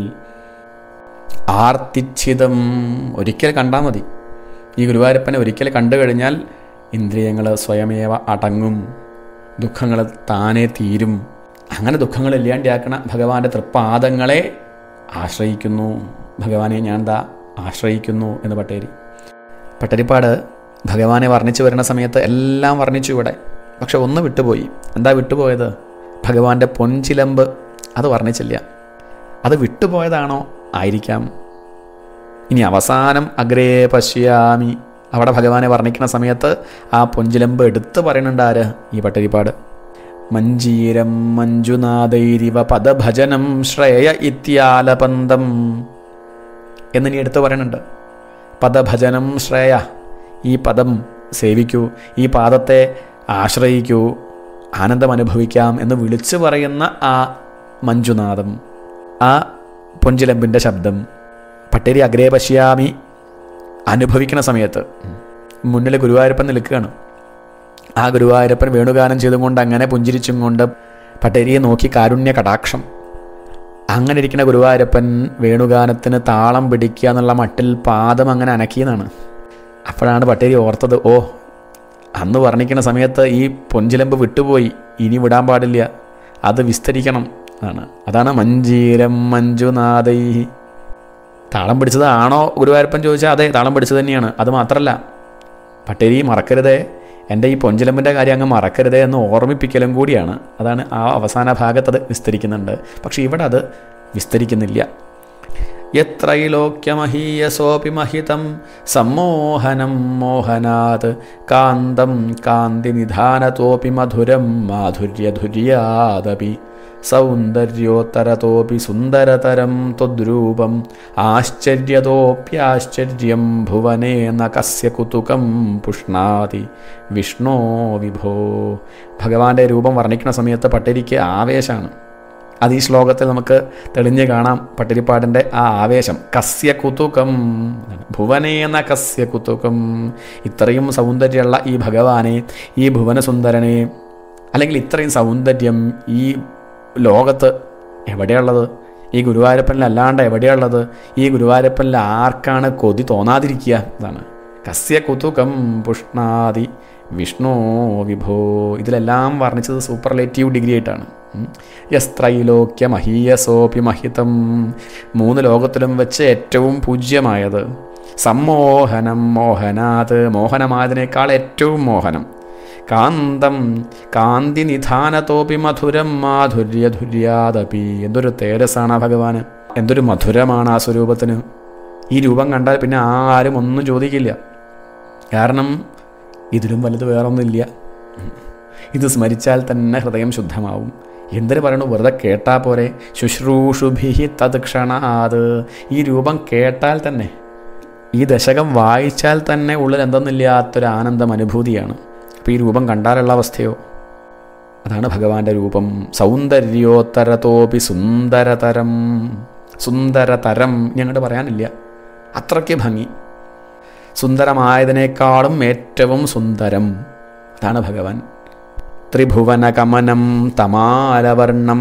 ആർത്തിച്ഛിതം ഒരിക്കൽ കണ്ടാൽ മതി ഈ ഗുരുവായൂരപ്പനെ ഒരിക്കൽ കണ്ടു കഴിഞ്ഞാൽ ഇന്ദ്രിയങ്ങൾ സ്വയമേവ അടങ്ങും ദുഃഖങ്ങൾ താനേ തീരും അങ്ങനെ ദുഃഖങ്ങൾ ഇല്ലാണ്ടിയാക്കണ ഭഗവാന്റെ തൃപ്പാദങ്ങളെ ആശ്രയിക്കുന്നു ഭഗവാനെ ഞാൻ ദാ ആശ്രയിക്കുന്നു എന്ന് പട്ടേരി പട്ടരിപ്പാട് ഭഗവാനെ വർണ്ണിച്ചു വരുന്ന സമയത്ത് എല്ലാം വർണ്ണിച്ചു ഇവിടെ പക്ഷെ ഒന്ന് വിട്ടുപോയി എന്താ വിട്ടുപോയത് ഭഗവാന്റെ പൊൻചിലമ്പ് അത് വർണ്ണിച്ചില്ല അത് വിട്ടുപോയതാണോ ആയിരിക്കാം ഇനി അവസാനം അഗ്രേ പശ്യാമി അവിടെ ഭഗവാനെ വർണ്ണിക്കുന്ന സമയത്ത് ആ പൊഞ്ചിലമ്പ് എടുത്ത് പറയുന്നുണ്ട് ആര് ഈ പട്ടരിപ്പാട് മഞ്ജീരം മഞ്ജുനാഥൈരിവ പദഭജനം ശ്രേയ ഇത്യാലപന്തം എന്നിനി എടുത്ത് പറയുന്നുണ്ട് പദഭജനം ശ്രേയ ഈ പദം സേവിക്കൂ ഈ പാദത്തെ ആശ്രയിക്കൂ ആനന്ദം അനുഭവിക്കാം എന്ന് വിളിച്ചു പറയുന്ന ആ മഞ്ജുനാഥം ആ പൊഞ്ചിലമ്പിൻ്റെ ശബ്ദം പട്ടേരി അഗ്രേ പശ്യാമി അനുഭവിക്കുന്ന സമയത്ത് മുന്നിൽ ഗുരുവായൂരപ്പൻ നിൽക്കുകയാണ് ആ ഗുരുവായൂരപ്പൻ വേണുഗാനം ചെയ്തുകൊണ്ട് അങ്ങനെ പുഞ്ചിരിച്ചും കൊണ്ട് പട്ടേരിയെ നോക്കി കാരുണ്യ കടാക്ഷം അങ്ങനെ ഇരിക്കുന്ന ഗുരുവായൂരപ്പൻ വേണുഗാനത്തിന് താളം പിടിക്കുക എന്നുള്ള മട്ടിൽ പാദം അങ്ങനെ അനക്കിയെന്നാണ് അപ്പോഴാണ് പട്ടേരി ഓർത്തത് ഓ അന്ന് വർണ്ണിക്കുന്ന സമയത്ത് ഈ പൊഞ്ചിലമ്പ് വിട്ടുപോയി ഇനി വിടാൻ പാടില്ല അത് വിസ്തരിക്കണം ആണ് അതാണ് മഞ്ജീരം മഞ്ജുനാഥൈ താളം പിടിച്ചതാണോ ഗുരുവായൂരപ്പൻ ചോദിച്ചാൽ അതെ താളം പിടിച്ചത് തന്നെയാണ് അത് മാത്രമല്ല പട്ടേരി മറക്കരുതേ എൻ്റെ ഈ പൊഞ്ചിലമ്പിൻ്റെ കാര്യം അങ്ങ് മറക്കരുതേ എന്ന് ഓർമ്മിപ്പിക്കലും കൂടിയാണ് അതാണ് ആ അവസാന ഭാഗത്ത് അത് വിസ്തരിക്കുന്നുണ്ട് പക്ഷേ ഇവിടെ അത് വിസ്തരിക്കുന്നില്ല യത്രൈലോക്യമഹീയസോപി മഹിതം സമ്മോഹനം മോഹനാത് കാന്തം കാന്തിനിധാനത്തോപി മധുരം മാധുര്യധുര്യാദപി സൗന്ദര്യോത്തരതോപി സുന്ദരതരം ത്വദ്രൂപം ആശ്ചര്യതോപ്യാശ്ചര്യം ഭുവനേന കസ്യ കുതുകം പുഷ്ണാതി വിഷ്ണോ വിഭോ ഭഗവാന്റെ രൂപം വർണ്ണിക്കുന്ന സമയത്ത് പട്ടരിക്ക് ആവേശമാണ് അത് ഈ ശ്ലോകത്തിൽ നമുക്ക് തെളിഞ്ഞ് കാണാം പട്ടിരിപ്പാടിൻ്റെ ആ ആവേശം കസ്യ കുതുകം ഭുവനേന കസ്യ കുതുകം ഇത്രയും സൗന്ദര്യമുള്ള ഈ ഭഗവാനെ ഈ ഭുവനസുന്ദരനെ അല്ലെങ്കിൽ ഇത്രയും സൗന്ദര്യം ഈ ലോകത്ത് എവിടെയുള്ളത് ഈ ഗുരുവായൂരപ്പനിൽ അല്ലാണ്ട് എവിടെയുള്ളത് ഈ ഗുരുവായൂരപ്പനിൽ ആർക്കാണ് കൊതി തോന്നാതിരിക്കുക അതാണ് കസ്യ കുതുകം പുഷ്ണാതി വിഷ്ണു വിഭോ ഇതിലെല്ലാം വർണ്ണിച്ചത് സൂപ്പർലേറ്റീവ് ഡിഗ്രി ആയിട്ടാണ് ഉം. യസ്ത്രൈലോക്യ മഹീയസോപി മഹിതം മൂന്ന് ലോകത്തിലും വെച്ച് ഏറ്റവും പൂജ്യമായത് സമ്മോഹനം മോഹനാത് മോഹനമായതിനേക്കാൾ ഏറ്റവും മോഹനം കാന്തം കാന്തി നിധാനത്തോപി മധുരം മാധുര്യധുര്യാദപി എന്തൊരു തേജസ്സാണ് ആ ഭഗവാന് എന്തൊരു മധുരമാണ് ആ സ്വരൂപത്തിന് ഈ രൂപം കണ്ടാൽ പിന്നെ ആരും ഒന്നും ചോദിക്കില്ല കാരണം ഇതിലും വലുത് വേറൊന്നുമില്ല ഇത് സ്മരിച്ചാൽ തന്നെ ഹൃദയം ശുദ്ധമാവും എന്തിനു പറയണു വെറുതെ കേട്ടാൽ പോരെ ശുശ്രൂഷുഭിഹി തത്ക്ഷണാത് ഈ രൂപം കേട്ടാൽ തന്നെ ഈ ദശകം വായിച്ചാൽ തന്നെ ഉള്ളിൽ എന്തെന്നില്ലാത്തൊരു ആനന്ദം അനുഭൂതിയാണ് അപ്പോൾ ഈ രൂപം കണ്ടാലുള്ള അവസ്ഥയോ അതാണ് ഭഗവാന്റെ രൂപം സൗന്ദര്യോത്തരത്തോപി സുന്ദരതരം സുന്ദരതരം ഇനി അങ്ങോട്ട് പറയാനില്ല അത്രയ്ക്ക് ഭംഗി സുന്ദരമായതിനേക്കാളും ഏറ്റവും സുന്ദരം അതാണ് ഭഗവാൻ ത്രിഭുവനകമനം തമാലവർണം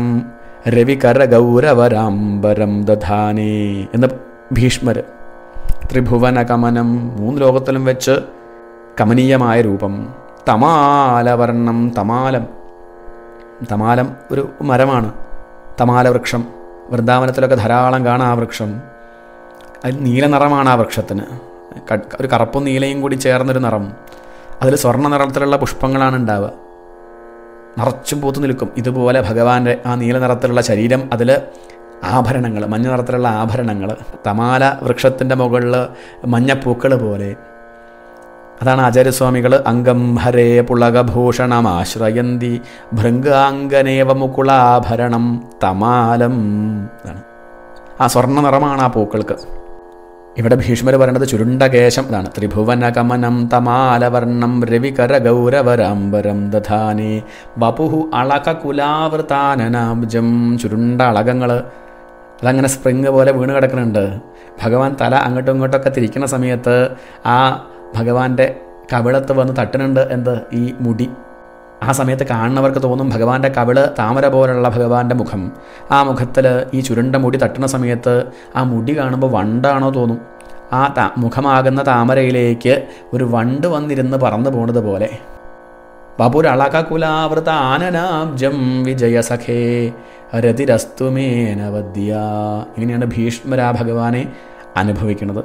രവികരഗൗരവരാംബരം ദധാനേ എന്ന് ഭീഷ്മർ ത്രിഭുവനകമനം മൂന്ന് ലോകത്തിലും വെച്ച് കമനീയമായ രൂപം തമാലവർണം തമാലം തമാലം ഒരു മരമാണ് തമാലവൃക്ഷം വൃന്ദാവനത്തിലൊക്കെ ധാരാളം കാണാം ആ വൃക്ഷം അതിൽ നീല നിറമാണ് ആ വൃക്ഷത്തിന് ക- ഒരു കറുപ്പും നീലയും കൂടി ചേർന്നൊരു നിറം അതിൽ സ്വർണ്ണ നിറത്തിലുള്ള പുഷ്പങ്ങളാണ് ഉണ്ടാവുക നിറച്ചും പൂത്തു നിൽക്കും ഇതുപോലെ ഭഗവാന്റെ ആ നീല നിറത്തിലുള്ള ശരീരം അതിൽ ആഭരണങ്ങൾ മഞ്ഞ നിറത്തിലുള്ള ആഭരണങ്ങൾ തമാല വൃക്ഷത്തിൻ്റെ മുകളിൽ മഞ്ഞപ്പൂക്കൾ പോലെ അതാണ് ആചാര്യസ്വാമികൾ അംഗം ഹരേ പുളകഭൂഷണമാശ്രയന്തി ഭൃംഗാംഗനേവ മുകുളാഭരണം തമാലം ഇതാണ് ആ സ്വർണ്ണ നിറമാണ് ആ പൂക്കൾക്ക് ഇവിടെ ഭീഷ്മർ പറയുന്നത് ചുരുണ്ട കേശം ഇതാണ് ത്രിഭുവനകമനം തമാലവർണം രവികര ഗൗരവരാംബരം ദധാനേ വപുഹു അളക കുലാവൃതാനനാബ്ജം ചുരുണ്ട അളകങ്ങൾ അതങ്ങനെ സ്പ്രിങ് പോലെ വീണ് കിടക്കുന്നുണ്ട് ഭഗവാൻ തല അങ്ങോട്ടും ഇങ്ങോട്ടൊക്കെ തിരിക്കുന്ന സമയത്ത് ആ ഭഗവാന്റെ കവിളത്ത് വന്ന് തട്ടുന്നുണ്ട് എന്ത് ഈ മുടി ആ സമയത്ത് കാണുന്നവർക്ക് തോന്നും ഭഗവാന്റെ കവിള് താമര പോലുള്ള ഭഗവാന്റെ മുഖം ആ മുഖത്തിൽ ഈ ചുരുണ്ട മുടി തട്ടുന്ന സമയത്ത് ആ മുടി കാണുമ്പോൾ വണ്ടാണോ തോന്നും ആ ത മുഖമാകുന്ന താമരയിലേക്ക് ഒരു വണ്ട് വന്നിരുന്ന് പറന്നു പോണത് പോലെ ബപുരളകുലാവൃത ആനനാബ്ജം വിജയസഖേ രതിരസ്തുമേനവദ്യ ഇങ്ങനെയാണ് ഭീഷ്മരാ ഭഗവാനെ അനുഭവിക്കുന്നത്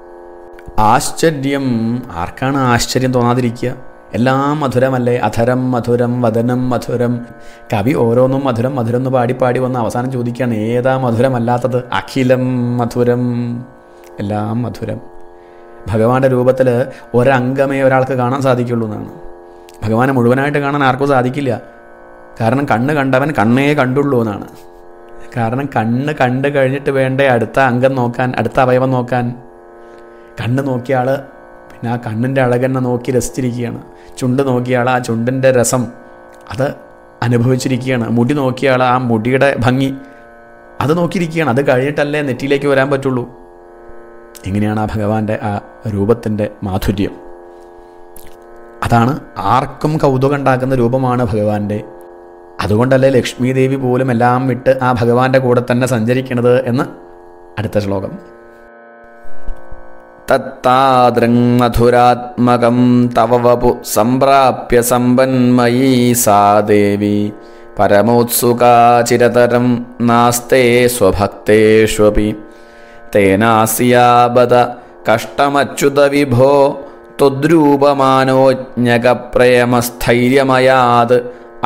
ആശ്ചര്യം ആർക്കാണ് ആശ്ചര്യം തോന്നാതിരിക്കുക എല്ലാം മധുരമല്ലേ അധരം മധുരം വദനം മധുരം കവി ഓരോന്നും മധുരം മധുരം എന്ന് പാടി പാടി വന്ന് അവസാനം ചോദിക്കുകയാണ് ഏതാ മധുരമല്ലാത്തത് അഖിലം മധുരം എല്ലാം മധുരം ഭഗവാന്റെ രൂപത്തിൽ ഒരംഗമേ ഒരാൾക്ക് കാണാൻ സാധിക്കുള്ളൂ എന്നാണ് ഭഗവാനെ മുഴുവനായിട്ട് കാണാൻ ആർക്കും സാധിക്കില്ല കാരണം കണ്ണ് കണ്ടവൻ കണ്ണേ കണ്ടുള്ളൂ എന്നാണ് കാരണം കണ്ണ് കണ്ട് കഴിഞ്ഞിട്ട് വേണ്ടേ അടുത്ത അംഗം നോക്കാൻ അടുത്ത അവയവം നോക്കാൻ കണ്ണ് നോക്കിയ ആൾ പിന്നെ ആ കണ്ണിൻ്റെ അഴകന്നെ നോക്കി രസിച്ചിരിക്കുകയാണ് ചുണ്ട് നോക്കിയ ആൾ ആ ചുണ്ടിൻ്റെ രസം അത് അനുഭവിച്ചിരിക്കുകയാണ് മുടി നോക്കിയ ആൾ ആ മുടിയുടെ ഭംഗി അത് നോക്കിയിരിക്കുകയാണ് അത് കഴിഞ്ഞിട്ടല്ലേ നെറ്റിയിലേക്ക് വരാൻ പറ്റുള്ളൂ എങ്ങനെയാണ് ആ ഭഗവാന്റെ ആ രൂപത്തിൻ്റെ മാധുര്യം അതാണ് ആർക്കും കൗതുകം ഉണ്ടാക്കുന്ന രൂപമാണ് ഭഗവാന്റെ അതുകൊണ്ടല്ലേ ലക്ഷ്മി ദേവി പോലും എല്ലാം വിട്ട് ആ ഭഗവാന്റെ കൂടെ തന്നെ സഞ്ചരിക്കുന്നത് എന്ന് അടുത്ത ശ്ലോകം തത്താദൃങ്മധുരാത്മകം തവ വപു സംപ്രാപ്യ സമ്പന്മയീ സാ ദേവി പരമോത്സുകാ ചിരതരം നാസ്തേ സ്വഭക്തേഷ്വപി തേനാസ്യാബദ കഷ്ടമച്യുത വിഭോ ത്വദ്രൂപമാനോജ്ഞകപ്രയമസ്ഥൈര്യമയാത്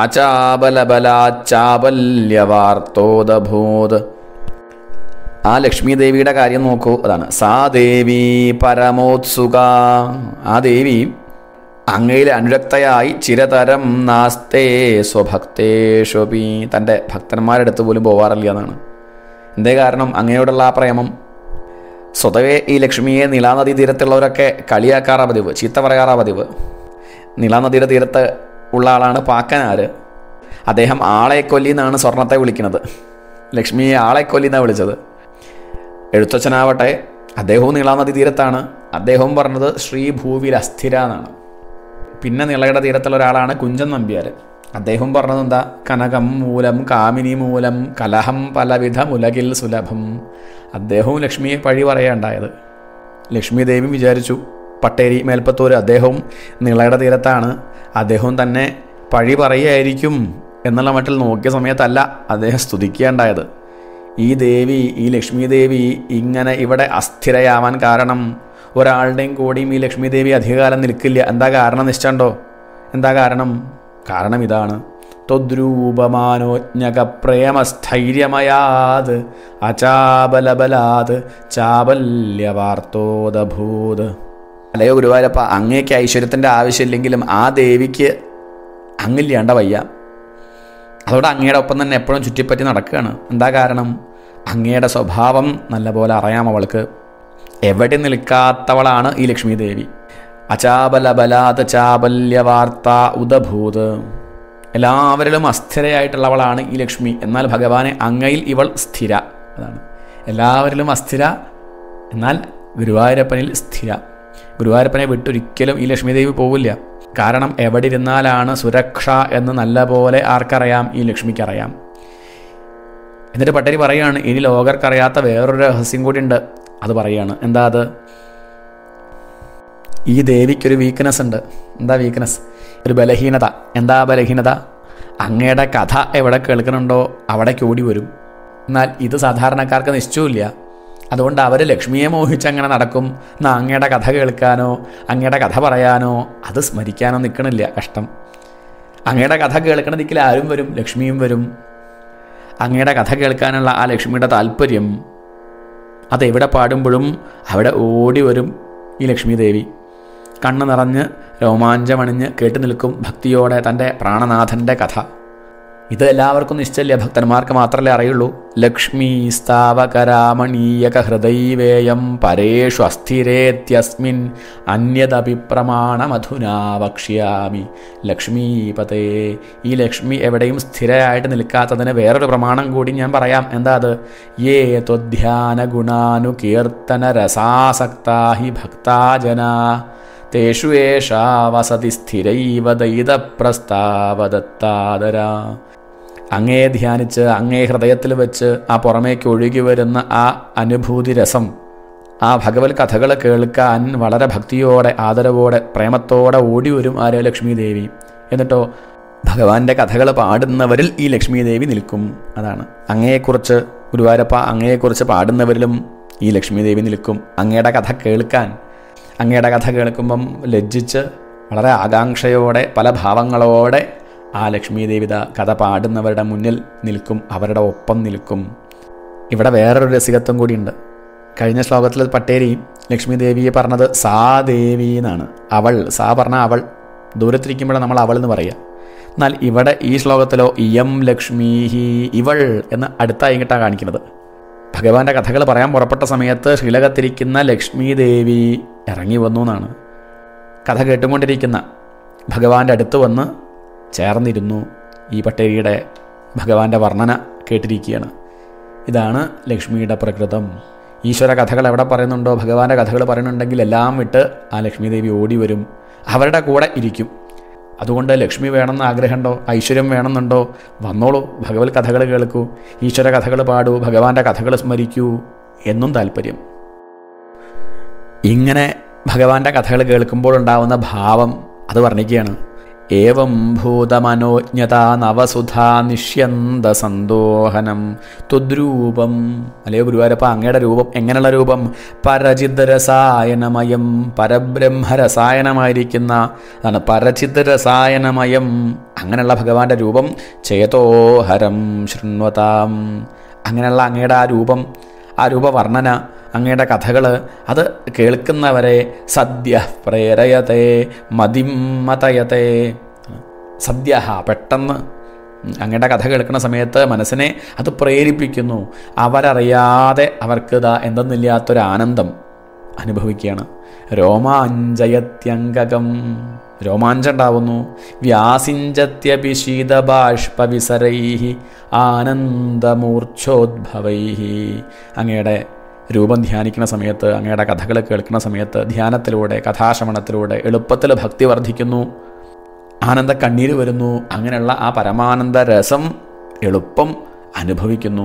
അചാബലബലാചാബല്യവാർത്തോദഭൂത് ആ ലക്ഷ്മി ദേവിയുടെ കാര്യം നോക്കൂ അതാണ് സാ ദേവി പരമോത്സുക ആ ദേവി അങ്ങയിൽ അനുരക്തയായി ചിരതരം നാസ്തേ സ്വഭക്തേഷ്വപി തൻ്റെ ഭക്തന്മാരുടെ അടുത്ത് പോലും പോവാറില്ല എന്നാണ് എന്തേ കാരണം അങ്ങയോടുള്ള ആ പ്രേമം സ്വതവേ ഈ ലക്ഷ്മിയെ നിലാനദി തീരത്തുള്ളവരൊക്കെ കളിയാക്കാറാ പതിവ് ചീത്ത പറയാറാ പതിവ് നിലാനദിയുടെ തീരത്ത് ഉള്ള ആളാണ് പാക്കനാര് അദ്ദേഹം ആളെ കൊല്ലി എന്നാണ് സ്വർണത്തെ വിളിക്കുന്നത് ലക്ഷ്മിയെ ആളെ കൊല്ലി എന്നാണ് വിളിച്ചത് എഴുത്തച്ഛനാവട്ടെ അദ്ദേഹവും നീളാനദി തീരത്താണ് അദ്ദേഹവും പറഞ്ഞത് ശ്രീഭൂവിൽ അസ്ഥിര എന്നാണ് പിന്നെ നിളയുടെ തീരത്തുള്ള ഒരാളാണ് കുഞ്ചൻ നമ്പ്യാർ അദ്ദേഹം പറഞ്ഞത് എന്താ കനകം മൂലം കാമിനി മൂലം കലഹം പലവിധ മുലകിൽ സുലഭം അദ്ദേഹവും ലക്ഷ്മിയെ പഴി പറയാണ്ടായത് ലക്ഷ്മി ദേവി വിചാരിച്ചു പട്ടേരി മേൽപ്പത്തൂർ അദ്ദേഹവും നിളയുടെ തീരത്താണ് അദ്ദേഹവും തന്നെ പഴി പറയുകയായിരിക്കും എന്നുള്ള മട്ടിൽ നോക്കിയ സമയത്തല്ല അദ്ദേഹം സ്തുതിക്കുകയുണ്ടായത് ഈ ദേവി ഈ ലക്ഷ്മി ദേവി ഇങ്ങനെ ഇവിടെ അസ്ഥിരയാവാൻ കാരണം ഒരാളുടെയും കൂടിയും ഈ ലക്ഷ്മി ദേവി അധികകാലം നിൽക്കില്ല എന്താ കാരണം നിശ്ചണ്ടോ എന്താ കാരണം കാരണം ഇതാണ് ത്വദ്രൂപമാനോജ്ഞക പ്രേമസ്ഥൈര്യമയാത് അചാബലബലാത് ചാബല്യവാർത്തോദഭൂത് അല്ലയോ ഗുരുവായൂരപ്പ അങ്ങേക്ക് ഐശ്വര്യത്തിൻ്റെ ആവശ്യമില്ലെങ്കിലും ആ ദേവിക്ക് അങ്ങില്ലാണ്ട വയ്യ അതോടെ അങ്ങയുടെ ഒപ്പം തന്നെ എപ്പോഴും ചുറ്റിപ്പറ്റി നടക്കുകയാണ് എന്താ കാരണം അങ്ങയുടെ സ്വഭാവം നല്ലപോലെ അറിയാം അവൾക്ക് എവിടെ നിൽക്കാത്തവളാണ് ഈ ലക്ഷ്മി ദേവി അചാബലബലാത് ചാബല്യവാർത്ത ഉദഭൂത് എല്ലാവരിലും അസ്ഥിരയായിട്ടുള്ളവളാണ് ഈ ലക്ഷ്മി എന്നാൽ ഭഗവാനെ അങ്ങയിൽ ഇവൾ സ്ഥിര അതാണ് എല്ലാവരിലും അസ്ഥിര എന്നാൽ ഗുരുവായൂരപ്പനിൽ സ്ഥിര ഗുരുവായൂരപ്പനെ വിട്ടൊരിക്കലും ഈ ലക്ഷ്മി ദേവി പോവില്ല കാരണം എവിടെ ഇരുന്നാലാണ് സുരക്ഷ എന്ന് നല്ലപോലെ ആർക്കറിയാം ഈ ലക്ഷ്മിക്കറിയാം എന്നിട്ട് പട്ടേരി പറയാണ് ഇനി ലോകർക്കറിയാത്ത വേറൊരു രഹസ്യം കൂടി ഉണ്ട് അത് പറയാണ് എന്താ അത് ഈ ദേവിക്കൊരു വീക്ക്നെസ് ഉണ്ട് എന്താ വീക്ക്നെസ് ഒരു ബലഹീനത എന്താ ബലഹീനത അങ്ങയുടെ കഥ എവിടെ കേൾക്കുന്നുണ്ടോ അവിടേക്ക് ഓടി വരും എന്നാൽ ഇത് സാധാരണക്കാർക്ക് നിശ്ചയമില്ല അതുകൊണ്ട് അവർ ലക്ഷ്മിയെ മോഹിച്ച് അങ്ങനെ നടക്കും എന്നാൽ അങ്ങയുടെ കഥ കേൾക്കാനോ അങ്ങയുടെ കഥ പറയാനോ അത് സ്മരിക്കാനോ നിൽക്കണില്ല കഷ്ടം അങ്ങയുടെ കഥ കേൾക്കണ ദിക്കിൽ ആരും വരും ലക്ഷ്മിയും വരും അങ്ങയുടെ കഥ കേൾക്കാനുള്ള ആ ലക്ഷ്മിയുടെ താല്പര്യം അതെവിടെ പാടുമ്പോഴും അവിടെ ഓടി വരും ഈ ലക്ഷ്മി ദേവി കണ്ണ് നിറഞ്ഞ് രോമാഞ്ചമണിഞ്ഞ് കേട്ടു നിൽക്കും ഭക്തിയോടെ തൻ്റെ പ്രാണനാഥൻ്റെ കഥ ഇത് എല്ലാവർക്കും നിശ്ചല്യ ഭക്തന്മാർക്ക് മാത്രമല്ലേ അറിയുള്ളൂ ലക്ഷ്മീ സ്ഥാവകരാമണീയക ഹൃദൈവേയം പരേഷു അസ്ഥിരേത്യസ്മിൻ അന്യതപി പ്രമാണമധുനാ വക്ഷ്യാമി ലക്ഷ്മീപതേ ഈ ലക്ഷ്മി എവിടെയും സ്ഥിരമായിട്ട് നിൽക്കാത്തതിന് വേറൊരു പ്രമാണം കൂടി ഞാൻ പറയാം എന്താ അത് യേ ത്വധ്യാന ഗുണാനുകീർത്തന രസാസക്താ ഹി ഭക്താജനാ തേഷു ഏഷാ വസതി സ്ഥിരൈവ ദൈതപ്രസ്താവദത്താദര അങ്ങേ ധ്യാനിച്ച് അങ്ങേ ഹൃദയത്തിൽ വെച്ച് ആ പുറമേക്ക് ഒഴുകി വരുന്ന ആ അനുഭൂതി രസം ആ ഭഗവത് കഥകൾ കേൾക്കാൻ വളരെ ഭക്തിയോടെ ആദരവോടെ പ്രേമത്തോടെ ഓടി വരും ആര്യ ലക്ഷ്മി ദേവി എന്നിട്ടോ ഭഗവാന്റെ കഥകൾ പാടുന്നവരിൽ ഈ ലക്ഷ്മി ദേവി നിൽക്കും അതാണ് അങ്ങയെക്കുറിച്ച് ഗുരുവായൂരപ്പ അങ്ങയെക്കുറിച്ച് പാടുന്നവരിലും ഈ ലക്ഷ്മി ദേവി നിൽക്കും അങ്ങയുടെ കഥ കേൾക്കാൻ അങ്ങയുടെ കഥ കേൾക്കുമ്പം ലജ്ജിച്ച് വളരെ ആകാംക്ഷയോടെ പല ഭാവങ്ങളോടെ ആ ലക്ഷ്മി ദേവിത കഥ പാടുന്നവരുടെ മുന്നിൽ നിൽക്കും അവരുടെ ഒപ്പം നിൽക്കും ഇവിടെ വേറൊരു രസികത്വം കൂടിയുണ്ട് കഴിഞ്ഞ ശ്ലോകത്തിൽ പട്ടേരി ലക്ഷ്മി ദേവിയെ പറഞ്ഞത് സാ ദേവി എന്നാണ് അവൾ സാ പറഞ്ഞ അവൾ ദൂരത്തിരിക്കുമ്പോഴാണ് നമ്മൾ അവൾ എന്ന് പറയുക എന്നാൽ ഇവിടെ ഈ ശ്ലോകത്തിലോ ഇയം ലക്ഷ്മി ഇവൾ എന്ന് അടുത്തായിട്ടാണ് കാണിക്കുന്നത് ഭഗവാന്റെ കഥകൾ പറയാൻ പുറപ്പെട്ട സമയത്ത് ശ്രീലകത്തിരിക്കുന്ന ലക്ഷ്മി ദേവി ഇറങ്ങി വന്നു എന്നാണ് കഥ കേട്ടുകൊണ്ടിരിക്കുന്ന ഭഗവാന്റെ അടുത്ത് വന്ന് ചേർന്നിരുന്നു ഈ പട്ടേരിയുടെ ഭഗവാന്റെ വർണ്ണന കേട്ടിരിക്കുകയാണ് ഇതാണ് ലക്ഷ്മിയുടെ പ്രകൃതം ഈശ്വര കഥകൾ എവിടെ പറയുന്നുണ്ടോ ഭഗവാന്റെ കഥകൾ പറയുന്നുണ്ടെങ്കിൽ എല്ലാം വിട്ട് ആ ലക്ഷ്മി ദേവി ഓടി വരും അവരുടെ കൂടെ ഇരിക്കും അതുകൊണ്ട് ലക്ഷ്മി വേണമെന്ന് ആഗ്രഹമുണ്ടോ ഐശ്വര്യം വേണമെന്നുണ്ടോ വന്നോളൂ ഭഗവത് കഥകൾ കേൾക്കൂ ഈശ്വര കഥകൾ പാടൂ ഭഗവാന്റെ കഥകൾ സ്മരിക്കൂ എന്നും താല്പര്യം ഇങ്ങനെ ഭഗവാന്റെ കഥകൾ കേൾക്കുമ്പോൾ ഉണ്ടാവുന്ന ഭാവം അത് വർണ്ണിക്കുകയാണ് ഏവം ഭൂതമനോജ്ഞത നവസുധാ നിഷ്യന്ത സന്തോഹനം തുദ്രൂപം അല്ലയോ ഗുരുവായൂരപ്പ അങ്ങയുടെ രൂപം എങ്ങനെയുള്ള രൂപം പരചിദ്രസായനമയം പരബ്രഹ്മരസായനമായിരിക്കുന്ന അതാണ് പരചിദ്രസായനമയം അങ്ങനെയുള്ള ഭഗവാന്റെ രൂപം ചേതോഹരം ശൃണ്വതാം അങ്ങനെയുള്ള അങ്ങയുടെ ആ രൂപം ആ രൂപവർണ്ണന അങ്ങയുടെ കഥകൾ അത് കേൾക്കുന്നവരെ സദ്യ പ്രേരയത്തെ മതിമതയത്തെ സദ്യ പെട്ടെന്ന് അങ്ങയുടെ കഥ കേൾക്കുന്ന സമയത്ത് മനസ്സിനെ അത് പ്രേരിപ്പിക്കുന്നു അവരറിയാതെ അവർക്ക് ഇതാ എന്തെന്നില്ലാത്തൊരു ആനന്ദം അനുഭവിക്കുകയാണ് രോമാഞ്ചയത്യംഗകം രോമാഞ്ചം ഉണ്ടാവുന്നു വ്യാസിഞ്ചത്യഭിഷീതബാഷ്പവിസരൈ ആനന്ദമൂർച്ഛോദ്ഭവൈ അങ്ങയുടെ രൂപം ധ്യാനിക്കുന്ന സമയത്ത് അങ്ങയുടെ കഥകൾ കേൾക്കുന്ന സമയത്ത് ധ്യാനത്തിലൂടെ കഥാശ്രവണത്തിലൂടെ എളുപ്പത്തിൽ ഭക്തി വർദ്ധിക്കുന്നു ആനന്ദ കണ്ണീര് വരുന്നു അങ്ങനെയുള്ള ആ പരമാനന്ദ രസം എളുപ്പം അനുഭവിക്കുന്നു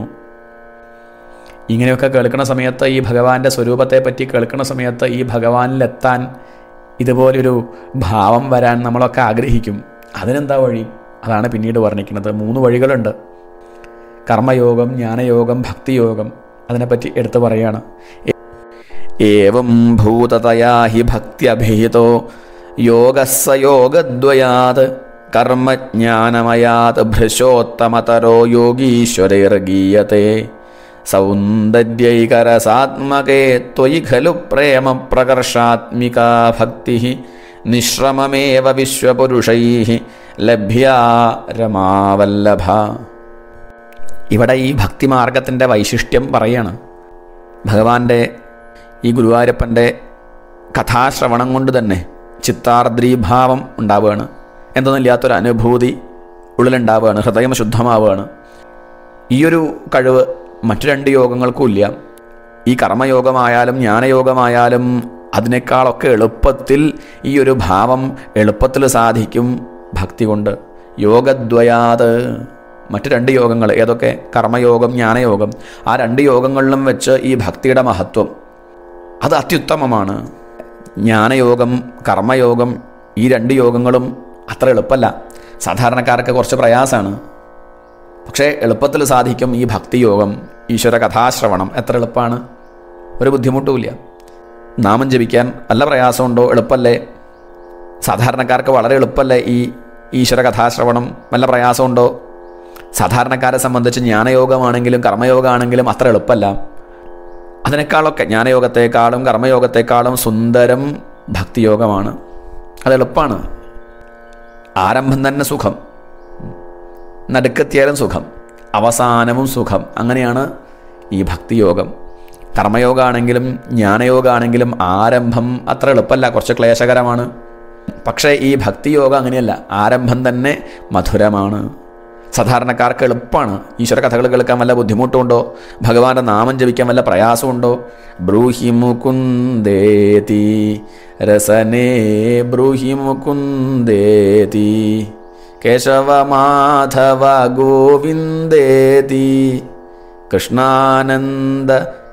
ഇങ്ങനെയൊക്കെ കേൾക്കുന്ന സമയത്ത് ഈ ഭഗവാന്റെ സ്വരൂപത്തെ പറ്റി കേൾക്കുന്ന സമയത്ത് ഈ ഭഗവാനിലെത്താൻ ഇതുപോലൊരു ഭാവം വരാൻ നമ്മളൊക്കെ ആഗ്രഹിക്കും അതിനെന്താ വഴി അതാണ് പിന്നീട് വർണ്ണിക്കുന്നത് മൂന്ന് വഴികളുണ്ട് കർമ്മയോഗം ജ്ഞാനയോഗം ഭക്തിയോഗം അതിനെപ്പറ്റി എടുത്തു പറയാണ് ഏവം ഭൂതതയാ ഹി ഭക്തിയഭിഹിതോ യോഗസ്സ യോഗദ്വയാത് കർമ്മജ്ഞാനമയാത് ഭൃശോത്തമതരോ യോഗീശ്വരൈർഗീയത്തെ സൗന്ദര്യൈകരസാത്മകേ ത്വയി ഖലു പ്രേമ പ്രകർഷാത്മികാ ഭക്തി നിശ്രമമേവ വിശ്വപുരുഷൈ ലഭ്യാ രമാവല്ലഭ ഇവിടെ ഈ ഭക്തിമാർഗത്തിൻ്റെ വൈശിഷ്ട്യം പറയാണ് ഭഗവാന്റെ ഈ ഗുരുവായൂരപ്പൻ്റെ കഥാശ്രവണം കൊണ്ട് തന്നെ ചിത്താർദ്രീഭാവം ഉണ്ടാവുകയാണ് എന്തൊന്നുമില്ലാത്തൊരു അനുഭൂതി ഉള്ളിലുണ്ടാവുകയാണ് ഹൃദയം ശുദ്ധമാവുകയാണ് ഈയൊരു കഴിവ് മറ്റു രണ്ട് യോഗങ്ങൾക്കും ഇല്ല ഈ കർമ്മയോഗമായാലും ജ്ഞാനയോഗമായാലും അതിനേക്കാളൊക്കെ എളുപ്പത്തിൽ ഈ ഒരു ഭാവം എളുപ്പത്തിൽ സാധിക്കും ഭക്തി കൊണ്ട് യോഗദ്വയാത് മറ്റു രണ്ട് യോഗങ്ങൾ ഏതൊക്കെ കർമ്മയോഗം ജ്ഞാനയോഗം ആ രണ്ട് യോഗങ്ങളിലും വെച്ച് ഈ ഭക്തിയുടെ മഹത്വം അത് അത്യുത്തമമാണ് ജ്ഞാനയോഗം കർമ്മയോഗം ഈ രണ്ട് യോഗങ്ങളും അത്ര എളുപ്പമല്ല സാധാരണക്കാർക്ക് കുറച്ച് പ്രയാസമാണ് പക്ഷേ എളുപ്പത്തിൽ സാധിക്കും ഈ ഭക്തിയോഗം ഈശ്വര കഥാശ്രവണം എത്ര എളുപ്പമാണ് ഒരു ബുദ്ധിമുട്ടുമില്ല നാമം ജപിക്കാൻ നല്ല പ്രയാസമുണ്ടോ എളുപ്പമല്ലേ സാധാരണക്കാർക്ക് വളരെ എളുപ്പമല്ലേ ഈ ഈശ്വര കഥാശ്രവണം വല്ല പ്രയാസമുണ്ടോ സാധാരണക്കാരെ സംബന്ധിച്ച് ജ്ഞാനയോഗമാണെങ്കിലും കർമ്മയോഗമാണെങ്കിലും അത്ര എളുപ്പമല്ല അതിനേക്കാളൊക്കെ ജ്ഞാനയോഗത്തെക്കാളും കർമ്മയോഗത്തെക്കാളും സുന്ദരം ഭക്തിയോഗമാണ് അത് എളുപ്പമാണ് ആരംഭം തന്നെ സുഖം നടുക്കെത്തിയാലും സുഖം അവസാനവും സുഖം അങ്ങനെയാണ് ഈ ഭക്തിയോഗം കർമ്മയോഗമാണെങ്കിലും ജ്ഞാനയോഗമാണെങ്കിലും ആരംഭം അത്ര എളുപ്പമല്ല കുറച്ച് ക്ലേശകരമാണ് പക്ഷേ ഈ ഭക്തിയോഗം അങ്ങനെയല്ല ആരംഭം തന്നെ മധുരമാണ് സാധാരണക്കാർക്ക് എളുപ്പമാണ് ഈശ്വര കഥകൾ കേൾക്കാൻ വല്ല ബുദ്ധിമുട്ടുണ്ടോ ഭഗവാന്റെ നാമം ജപിക്കാൻ വല്ല പ്രയാസമുണ്ടോ ബ്രൂഹി മുകുന്ദേതി രസനേ ബ്രൂഹി മുകുന്ദേതി കേശവ മാധവ ഗോവിന്ദേതി കൃഷ്ണാനന്ദ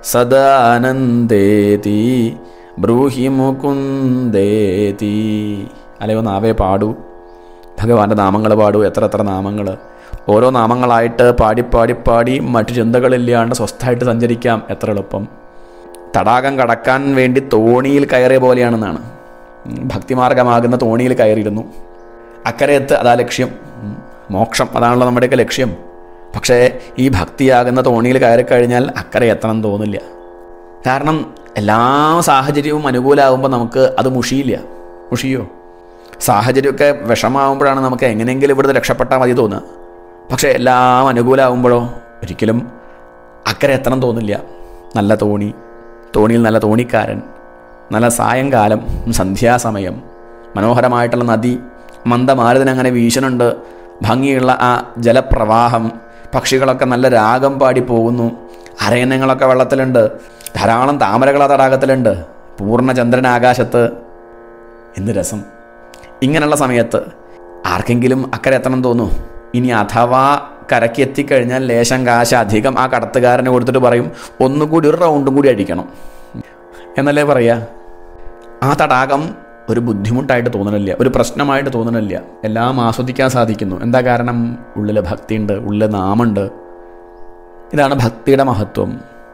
സദാനന്ദേതി ബ്രൂഹി മുകുന്ദേതി അല്ലയോ നാവേ പാടൂ ഭഗവാന്റെ നാമങ്ങൾ പാടൂ എത്ര എത്ര നാമങ്ങൾ ഓരോ നാമങ്ങളായിട്ട് പാടി പാടി പാടി മറ്റു ചിന്തകളില്ലാണ്ട് സ്വസ്ഥമായിട്ട് സഞ്ചരിക്കാം എത്ര എളുപ്പം തടാകം കടക്കാൻ വേണ്ടി തോണിയിൽ കയറിയ പോലെയാണെന്നാണ് ഉം, ഭക്തിമാർഗമാകുന്ന തോണിയിൽ കയറിയിരുന്നു അക്കരെ എത്ത് അതാ ലക്ഷ്യം ഉം, മോക്ഷം അതാണല്ലോ നമ്മുടെയൊക്കെ ലക്ഷ്യം പക്ഷേ ഈ ഭക്തിയാകുന്ന തോണിയിൽ കയറി കഴിഞ്ഞാൽ അക്കരെ എത്തണം തോന്നില്ല കാരണം എല്ലാ സാഹചര്യവും അനുകൂലമാകുമ്പോൾ നമുക്ക് അത് മുഷിയില്ല മുഷിയോ സാഹചര്യമൊക്കെ വിഷമാവുമ്പോഴാണ് നമുക്ക് എങ്ങനെയെങ്കിലും ഇവിടുന്ന് രക്ഷപ്പെട്ടാൽ മതി തോന്നുക പക്ഷേ എല്ലാം അനുകൂലമാകുമ്പോഴോ ഒരിക്കലും അക്കരെ എത്തണം തോന്നില്ല നല്ല തോണി തോണിയിൽ നല്ല തോണിക്കാരൻ നല്ല സായങ്കാലം സന്ധ്യാസമയം മനോഹരമായിട്ടുള്ള നദി മന്ദമാരുതൻ അങ്ങനെ വീശുന്നുണ്ട് ഭംഗിയുള്ള ആ ജലപ്രവാഹം പക്ഷികളൊക്കെ നല്ല രാഗം പാടി പോകുന്നു അരയന്നങ്ങളൊക്കെ വെള്ളത്തിലുണ്ട് ധാരാളം താമരകൾ ആ തടാകത്തിലുണ്ട് പൂർണ്ണചന്ദ്രൻ ആകാശത്ത് എന്ത് രസം ഇങ്ങനെയുള്ള സമയത്ത് ആർക്കെങ്കിലും അക്കരെ എത്തണം തോന്നൂ ഇനി അഥവാ കരയ്ക്ക് എത്തിക്കഴിഞ്ഞാൽ ലേശം കാശ് അധികം ആ കടത്തുകാരന് കൊടുത്തിട്ട് പറയും ഒന്നുകൂടി ഒരു റൗണ്ടും കൂടി അടിക്കണം എന്നല്ലേ പറയുക ആ തടാകം ഒരു ബുദ്ധിമുട്ടായിട്ട് തോന്നണില്ല ഒരു പ്രശ്നമായിട്ട് തോന്നണില്ല എല്ലാം ആസ്വദിക്കാൻ സാധിക്കുന്നു എന്താ കാരണം ഉള്ളിൽ ഭക്തിയുണ്ട് ഉള്ളിൽ നാമുണ്ട് ഇതാണ് ഭക്തിയുടെ മഹത്വം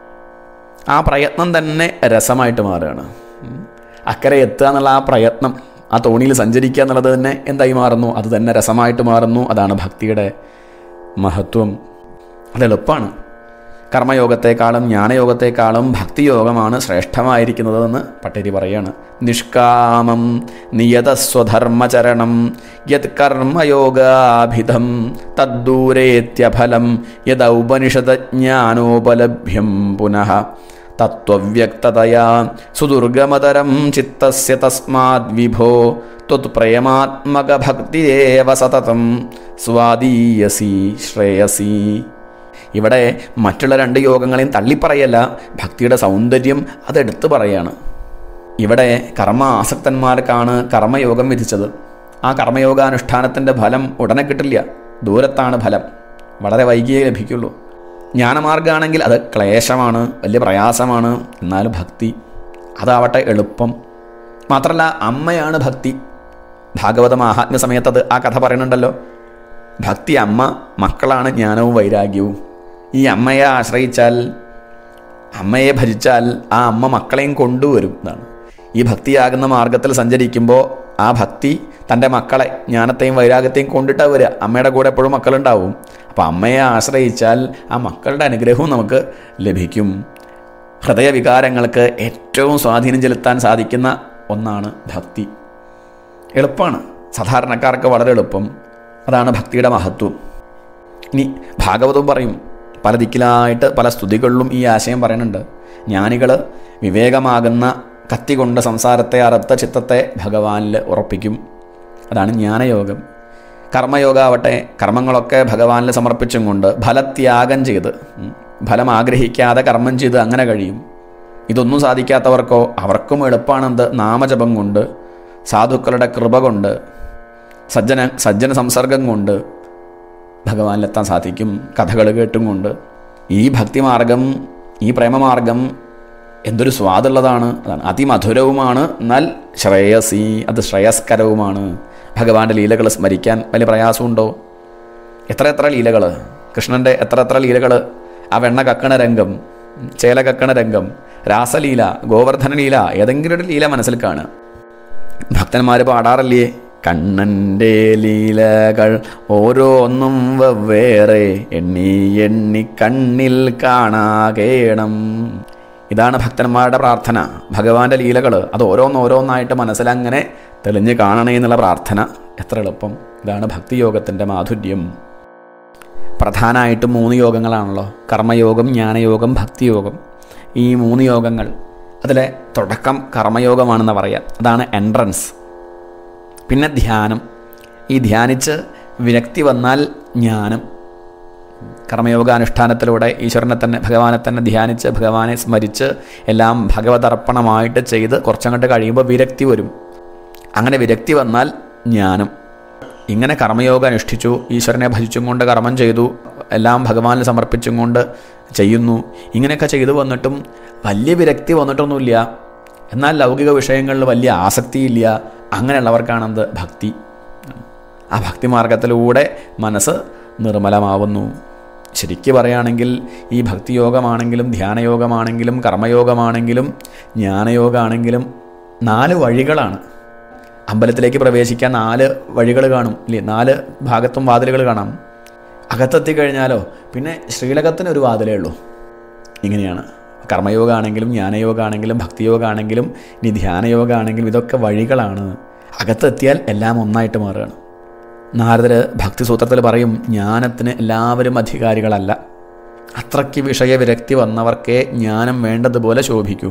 ആ പ്രയത്നം തന്നെ രസമായിട്ട് മാറുകയാണ് ഉം. അക്കരെ എത്തുക എന്നുള്ള ആ പ്രയത്നം ആ തോണിയിൽ സഞ്ചരിക്കുക എന്നുള്ളത് തന്നെ എന്തായി മാറുന്നു അത് തന്നെ രസമായിട്ട് മാറുന്നു അതാണ് ഭക്തിയുടെ മഹത്വം അത് എളുപ്പമാണ് കർമ്മയോഗത്തെക്കാളും ജ്ഞാനയോഗത്തെക്കാളും ഭക്തിയോഗമാണ് ശ്രേഷ്ഠമായിരിക്കുന്നതെന്ന് പട്ടേരി പറയാണ് നിഷ്കാമം നിയതസ്വധർമ്മചരണം യത് കർമ്മയോഗാഭിധം തദ്ദൂരേത്യഫലം യദൗപനിഷതജ്ഞാനോപലഭ്യം പുനഃ തത്വവ്യക്തതയാ സുദുർഗമതരം ചിത്തസ്യ തസ്മാത് വിഭോ ത്വത്പ്രേമാത്മകഭക്തിയേവ സതതം സ്വാദീയസി ശ്രേയസി ഇവിടെ മറ്റുള്ള രണ്ട് യോഗങ്ങളെയും തള്ളിപ്പറയല്ല ഭക്തിയുടെ സൗന്ദര്യം അതെടുത്ത് പറയാണ് ഇവിടെ കർമ്മ ആസക്തന്മാർക്കാണ് കർമ്മയോഗം വിധിച്ചത് ആ കർമ്മയോഗാനുഷ്ഠാനത്തിൻ്റെ ഫലം ഉടനെ കിട്ടില്ല ദൂരത്താണ് ഫലം വളരെ വൈകിയേ ലഭിക്കുള്ളൂ ജ്ഞാനമാർഗ്ഗമാണെങ്കിൽ അത് ക്ലേശമാണ് വലിയ പ്രയാസമാണ് എന്നാലും ഭക്തി അതാവട്ടെ എളുപ്പം മാത്രമല്ല അമ്മയാണ് ഭക്തി ഭാഗവത മാഹാത്മ്യ സമയത്ത് അത് ആ കഥ പറയുന്നുണ്ടല്ലോ ഭക്തി അമ്മ മക്കളാണ് ജ്ഞാനവും വൈരാഗ്യവും ഈ അമ്മയെ ആശ്രയിച്ചാൽ അമ്മയെ ഭജിച്ചാൽ ആ അമ്മ മക്കളെയും കൊണ്ടുവരും എന്നാണ് ഈ ഭക്തിയാകുന്ന മാർഗത്തിൽ സഞ്ചരിക്കുമ്പോൾ ആ ഭക്തി തൻ്റെ മക്കളെ ജ്ഞാനത്തെയും വൈരാഗ്യത്തെയും കൊണ്ടിട്ടാണ് വരിക അമ്മയുടെ കൂടെ എപ്പോഴും മക്കളുണ്ടാവും അപ്പോൾ അമ്മയെ ആശ്രയിച്ചാൽ ആ മക്കളുടെ അനുഗ്രഹവും നമുക്ക് ലഭിക്കും ഹൃദയവികാരങ്ങൾക്ക് ഏറ്റവും സ്വാധീനം ചെലുത്താൻ സാധിക്കുന്ന ഒന്നാണ് ഭക്തി എളുപ്പമാണ് സാധാരണക്കാർക്ക് വളരെ എളുപ്പം അതാണ് ഭക്തിയുടെ മഹത്വം ഇനി ഭാഗവതവും പറയും പല ദിക്കിലായിട്ട് പല സ്തുതികളിലും ഈ ആശയം പറയുന്നുണ്ട് ജ്ഞാനികൾ വിവേകമാകുന്ന കത്തി കൊണ്ട് സംസാരത്തെ അറുത്ത ചിത്തത്തെ ഭഗവാനിൽ ഉറപ്പിക്കും അതാണ് ജ്ഞാനയോഗം കർമ്മയോഗാവട്ടെ കർമ്മങ്ങളൊക്കെ ഭഗവാനിൽ സമർപ്പിച്ചും കൊണ്ട് ഫലത്യാഗം ചെയ്ത് ഉം, ഫലം ആഗ്രഹിക്കാതെ കർമ്മം ചെയ്ത് അങ്ങനെ കഴിയും ഇതൊന്നും സാധിക്കാത്തവർക്കോ അവർക്കും എളുപ്പമാണെന്ത് നാമജപം കൊണ്ട് സാധുക്കളുടെ കൃപ കൊണ്ട് സജ്ജന സജ്ജന സംസർഗം കൊണ്ട് ഭഗവാനിലെത്താൻ സാധിക്കും കഥകൾ കേട്ടും കൊണ്ട് ഈ ഭക്തിമാർഗം ഈ പ്രേമമാർഗം എന്തൊരു സ്വാദുള്ളതാണ് അതാണ് അതിമധുരവുമാണ് എന്നാൽ ശ്രേയസി അത് ശ്രേയസ്കരവുമാണ് ഭഗവാന്റെ ലീലകൾ സ്മരിക്കാൻ വലിയ പ്രയാസമുണ്ടോ എത്ര എത്ര ലീലകൾ കൃഷ്ണൻ്റെ എത്ര എത്ര ലീലകൾ ആ വെണ്ണ കക്കണ രംഗം ചേല കക്കണ രംഗം രാസലീല ഗോവർദ്ധന ലീല ഏതെങ്കിലും ഒരു ലീല മനസ്സിൽ കാണുക ഭക്തന്മാർ പാടാറില്ലേ കണ്ണൻ്റെ ലീലകൾ ഓരോന്നും വെവ്വേറെ എണ്ണി എണ്ണി കണ്ണിൽ കാണാകേണം ഇതാണ് ഭക്തന്മാരുടെ പ്രാർത്ഥന ഭഗവാന്റെ ലീലകൾ അത് ഓരോന്നോരോന്നായിട്ട് മനസ്സിലങ്ങനെ തെളിഞ്ഞ് കാണണേ എന്നുള്ള പ്രാർത്ഥന എത്ര എളുപ്പം ഇതാണ് ഭക്തിയോഗത്തിൻ്റെ മാധുര്യം പ്രധാനമായിട്ടും മൂന്ന് യോഗങ്ങളാണല്ലോ കർമ്മയോഗം ജ്ഞാനയോഗം ഭക്തിയോഗം ഈ മൂന്ന് യോഗങ്ങൾ അതിലെ തുടക്കം കർമ്മയോഗമാണെന്ന് പറയാം അതാണ് എൻട്രൻസ് പിന്നെ ധ്യാനം ഈ ധ്യാനിച്ച് വിരക്തി വന്നാൽ ജ്ഞാനം കർമ്മയോഗാനുഷ്ഠാനത്തിലൂടെ ഈശ്വരനെ തന്നെ ഭഗവാനെ തന്നെ ധ്യാനിച്ച് ഭഗവാനെ സ്മരിച്ച് എല്ലാം ഭഗവതർപ്പണമായിട്ട് ചെയ്ത് കുറച്ചങ്ങോട്ട് കഴിയുമ്പോൾ വിരക്തി വരും അങ്ങനെ വിരക്തി വന്നാൽ ജ്ഞാനം ഇങ്ങനെ കർമ്മയോഗം അനുഷ്ഠിച്ചു ഈശ്വരനെ ഭജിച്ചും കൊണ്ട് കർമ്മം ചെയ്തു എല്ലാം ഭഗവാനിൽ സമർപ്പിച്ചും കൊണ്ട് ചെയ്യുന്നു ഇങ്ങനെയൊക്കെ ചെയ്തു വന്നിട്ടും വലിയ വിരക്തി വന്നിട്ടൊന്നുമില്ല എന്നാൽ ലൗകിക വിഷയങ്ങളിൽ വലിയ ആസക്തിയില്ല അങ്ങനെയുള്ളവർക്കാണെന്ത് ഭക്തി ആ ഭക്തിമാർഗത്തിലൂടെ മനസ്സ് നിർമ്മലമാവുന്നു ശരിക്ക് പറയുകയാണെങ്കിൽ ഈ ഭക്തിയോഗമാണെങ്കിലും ധ്യാനയോഗമാണെങ്കിലും കർമ്മയോഗമാണെങ്കിലും ജ്ഞാനയോഗമാണെങ്കിലും നാല് വഴികളാണ് അമ്പലത്തിലേക്ക് പ്രവേശിക്കാൻ നാല് വഴികൾ കാണും ഇല്ലേ നാല് ഭാഗത്തും വാതിലുകൾ കാണാം അകത്തെത്തി കഴിഞ്ഞാലോ പിന്നെ ശ്രീലകത്തിന് ഒരു വാതിലേ ഉള്ളൂ ഇങ്ങനെയാണ് കർമ്മയോഗമാണെങ്കിലും ജ്ഞാനയോഗമാണെങ്കിലും ഭക്തിയോഗമാണെങ്കിലും ഇനി ധ്യാനയോഗമാണെങ്കിലും ഇതൊക്കെ വഴികളാണ് അകത്തെത്തിയാൽ എല്ലാം ഒന്നായിട്ട് മാറുകയാണ് നാരദർ ഭക്തിസൂത്രത്തിൽ പറയും ജ്ഞാനത്തിന് എല്ലാവരും അധികാരികളല്ല അത്രയ്ക്ക് വിഷയവിരക്തി വന്നവർക്കേ ജ്ഞാനം വേണ്ടതുപോലെ ശോഭിക്കൂ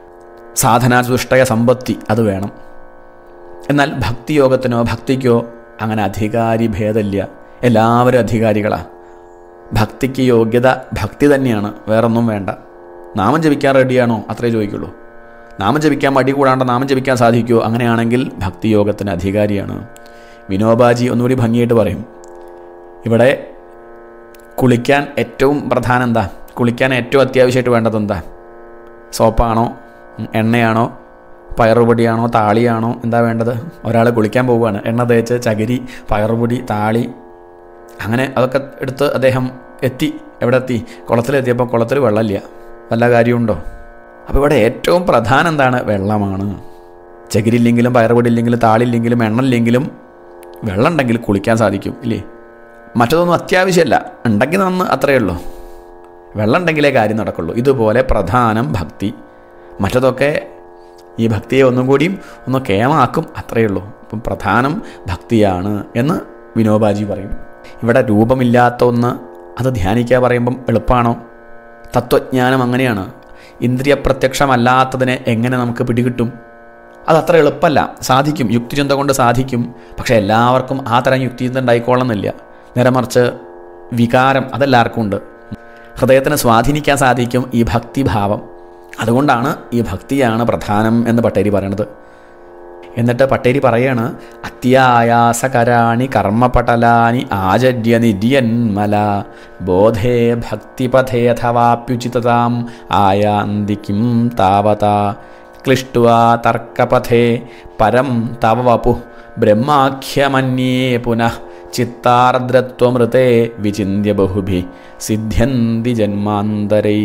സാധനാദുഷ്ടയ സമ്പത്തി അത് വേണം എന്നാൽ ഭക്തിയോഗത്തിനോ ഭക്തിക്കോ അങ്ങനെ അധികാരി ഭേദമില്ല എല്ലാവരും അധികാരികളാണ് ഭക്തിക്ക് യോഗ്യത ഭക്തി തന്നെയാണ് വേറൊന്നും വേണ്ട നാമം ജപിക്കാൻ റെഡിയാണോ അത്രേ ചോദിക്കുള്ളൂ നാമം ജപിക്കാൻ മടി കൂടാണ്ട് നാമം ജപിക്കാൻ സാധിക്കുമോ അങ്ങനെയാണെങ്കിൽ ഭക്തിയോഗത്തിന് അധികാരിയാണ് വിനോബാജി ഒന്നുകൂടി ഭംഗിയായിട്ട് പറയും ഇവിടെ കുളിക്കാൻ ഏറ്റവും പ്രധാനം എന്താ കുളിക്കാൻ ഏറ്റവും അത്യാവശ്യമായിട്ട് വേണ്ടത് എന്താ സോപ്പാണോ എണ്ണയാണോ പയറുപൊടിയാണോ താളിയാണോ എന്താ വേണ്ടത് ഒരാൾ കുളിക്കാൻ പോവുകയാണ് എണ്ണ തേച്ച് ചകിരി പയറുപൊടി താളി അങ്ങനെ അതൊക്കെ എടുത്ത് അദ്ദേഹം എത്തി എവിടെ എത്തി കുളത്തിലെത്തിയപ്പോൾ കുളത്തിൽ വെള്ളമില്ല വല്ല കാര്യമുണ്ടോ അപ്പോൾ ഇവിടെ ഏറ്റവും പ്രധാനം എന്താണ് വെള്ളമാണ് ചകിരില്ലെങ്കിലും പയറുപൊടി ഇല്ലെങ്കിലും താളില്ലെങ്കിലും എണ്ണയില്ലെങ്കിലും വെള്ളം ഉണ്ടെങ്കിൽ കുളിക്കാൻ സാധിക്കും ഇല്ലേ മറ്റതൊന്നും അത്യാവശ്യമല്ല ഉണ്ടെങ്കിൽ നന്ന് അത്രയേ ഉള്ളൂ വെള്ളം ഉണ്ടെങ്കിലേ കാര്യം നടക്കുള്ളൂ ഇതുപോലെ പ്രധാനം ഭക്തി മറ്റതൊക്കെ ഈ ഭക്തിയെ ഒന്നും കൂടിയും ഒന്ന് കേമാക്കും അത്രയേ ഉള്ളൂ അപ്പം പ്രധാനം ഭക്തിയാണ് എന്ന് വിനോബാജി പറയും ഇവിടെ രൂപമില്ലാത്ത ഒന്ന് അത് ധ്യാനിക്കുക പറയുമ്പം എളുപ്പമാണോ തത്വജ്ഞാനം അങ്ങനെയാണ് ഇന്ദ്രിയ പ്രത്യക്ഷമല്ലാത്തതിനെ എങ്ങനെ നമുക്ക് പിടികിട്ടും അതത്ര എളുപ്പമല്ല സാധിക്കും യുക്തിചിന്ത കൊണ്ട് സാധിക്കും പക്ഷേ എല്ലാവർക്കും ആ തരം യുക്തിചിന്ത ഉണ്ടായിക്കോളണമെന്നില്ല നേരെ മറിച്ച് വികാരം അതെല്ലാവർക്കും ഉണ്ട് ഹൃദയത്തിന് സ്വാധീനിക്കാൻ സാധിക്കും ഈ ഭക്തിഭാവം അതുകൊണ്ടാണ് ഈ ഭക്തിയാണ് പ്രധാനം എന്ന് പട്ടേരി പറയണത് എന്നിട്ട് പട്ടേരി പറയാണ് അത്യായാസകരാണി കർമ്മപടലാനി ആചര്യ നിര്യന്മല ബോധേ ഭക്തിപഥേഥവാപ്യുചിതതാം ആയാന്തി കിം താവത ക്ലിഷ്ട്വാ തർക്കപഥേ പരം തവ വപു ബ്രഹ്മാഖ്യമന്യേ പുനഃ ചിത്താർദ്രത്വമൃതേ വിചിന്യ ബഹുഭി സിദ്ധ്യന്തി ജന്മാന്തരൈ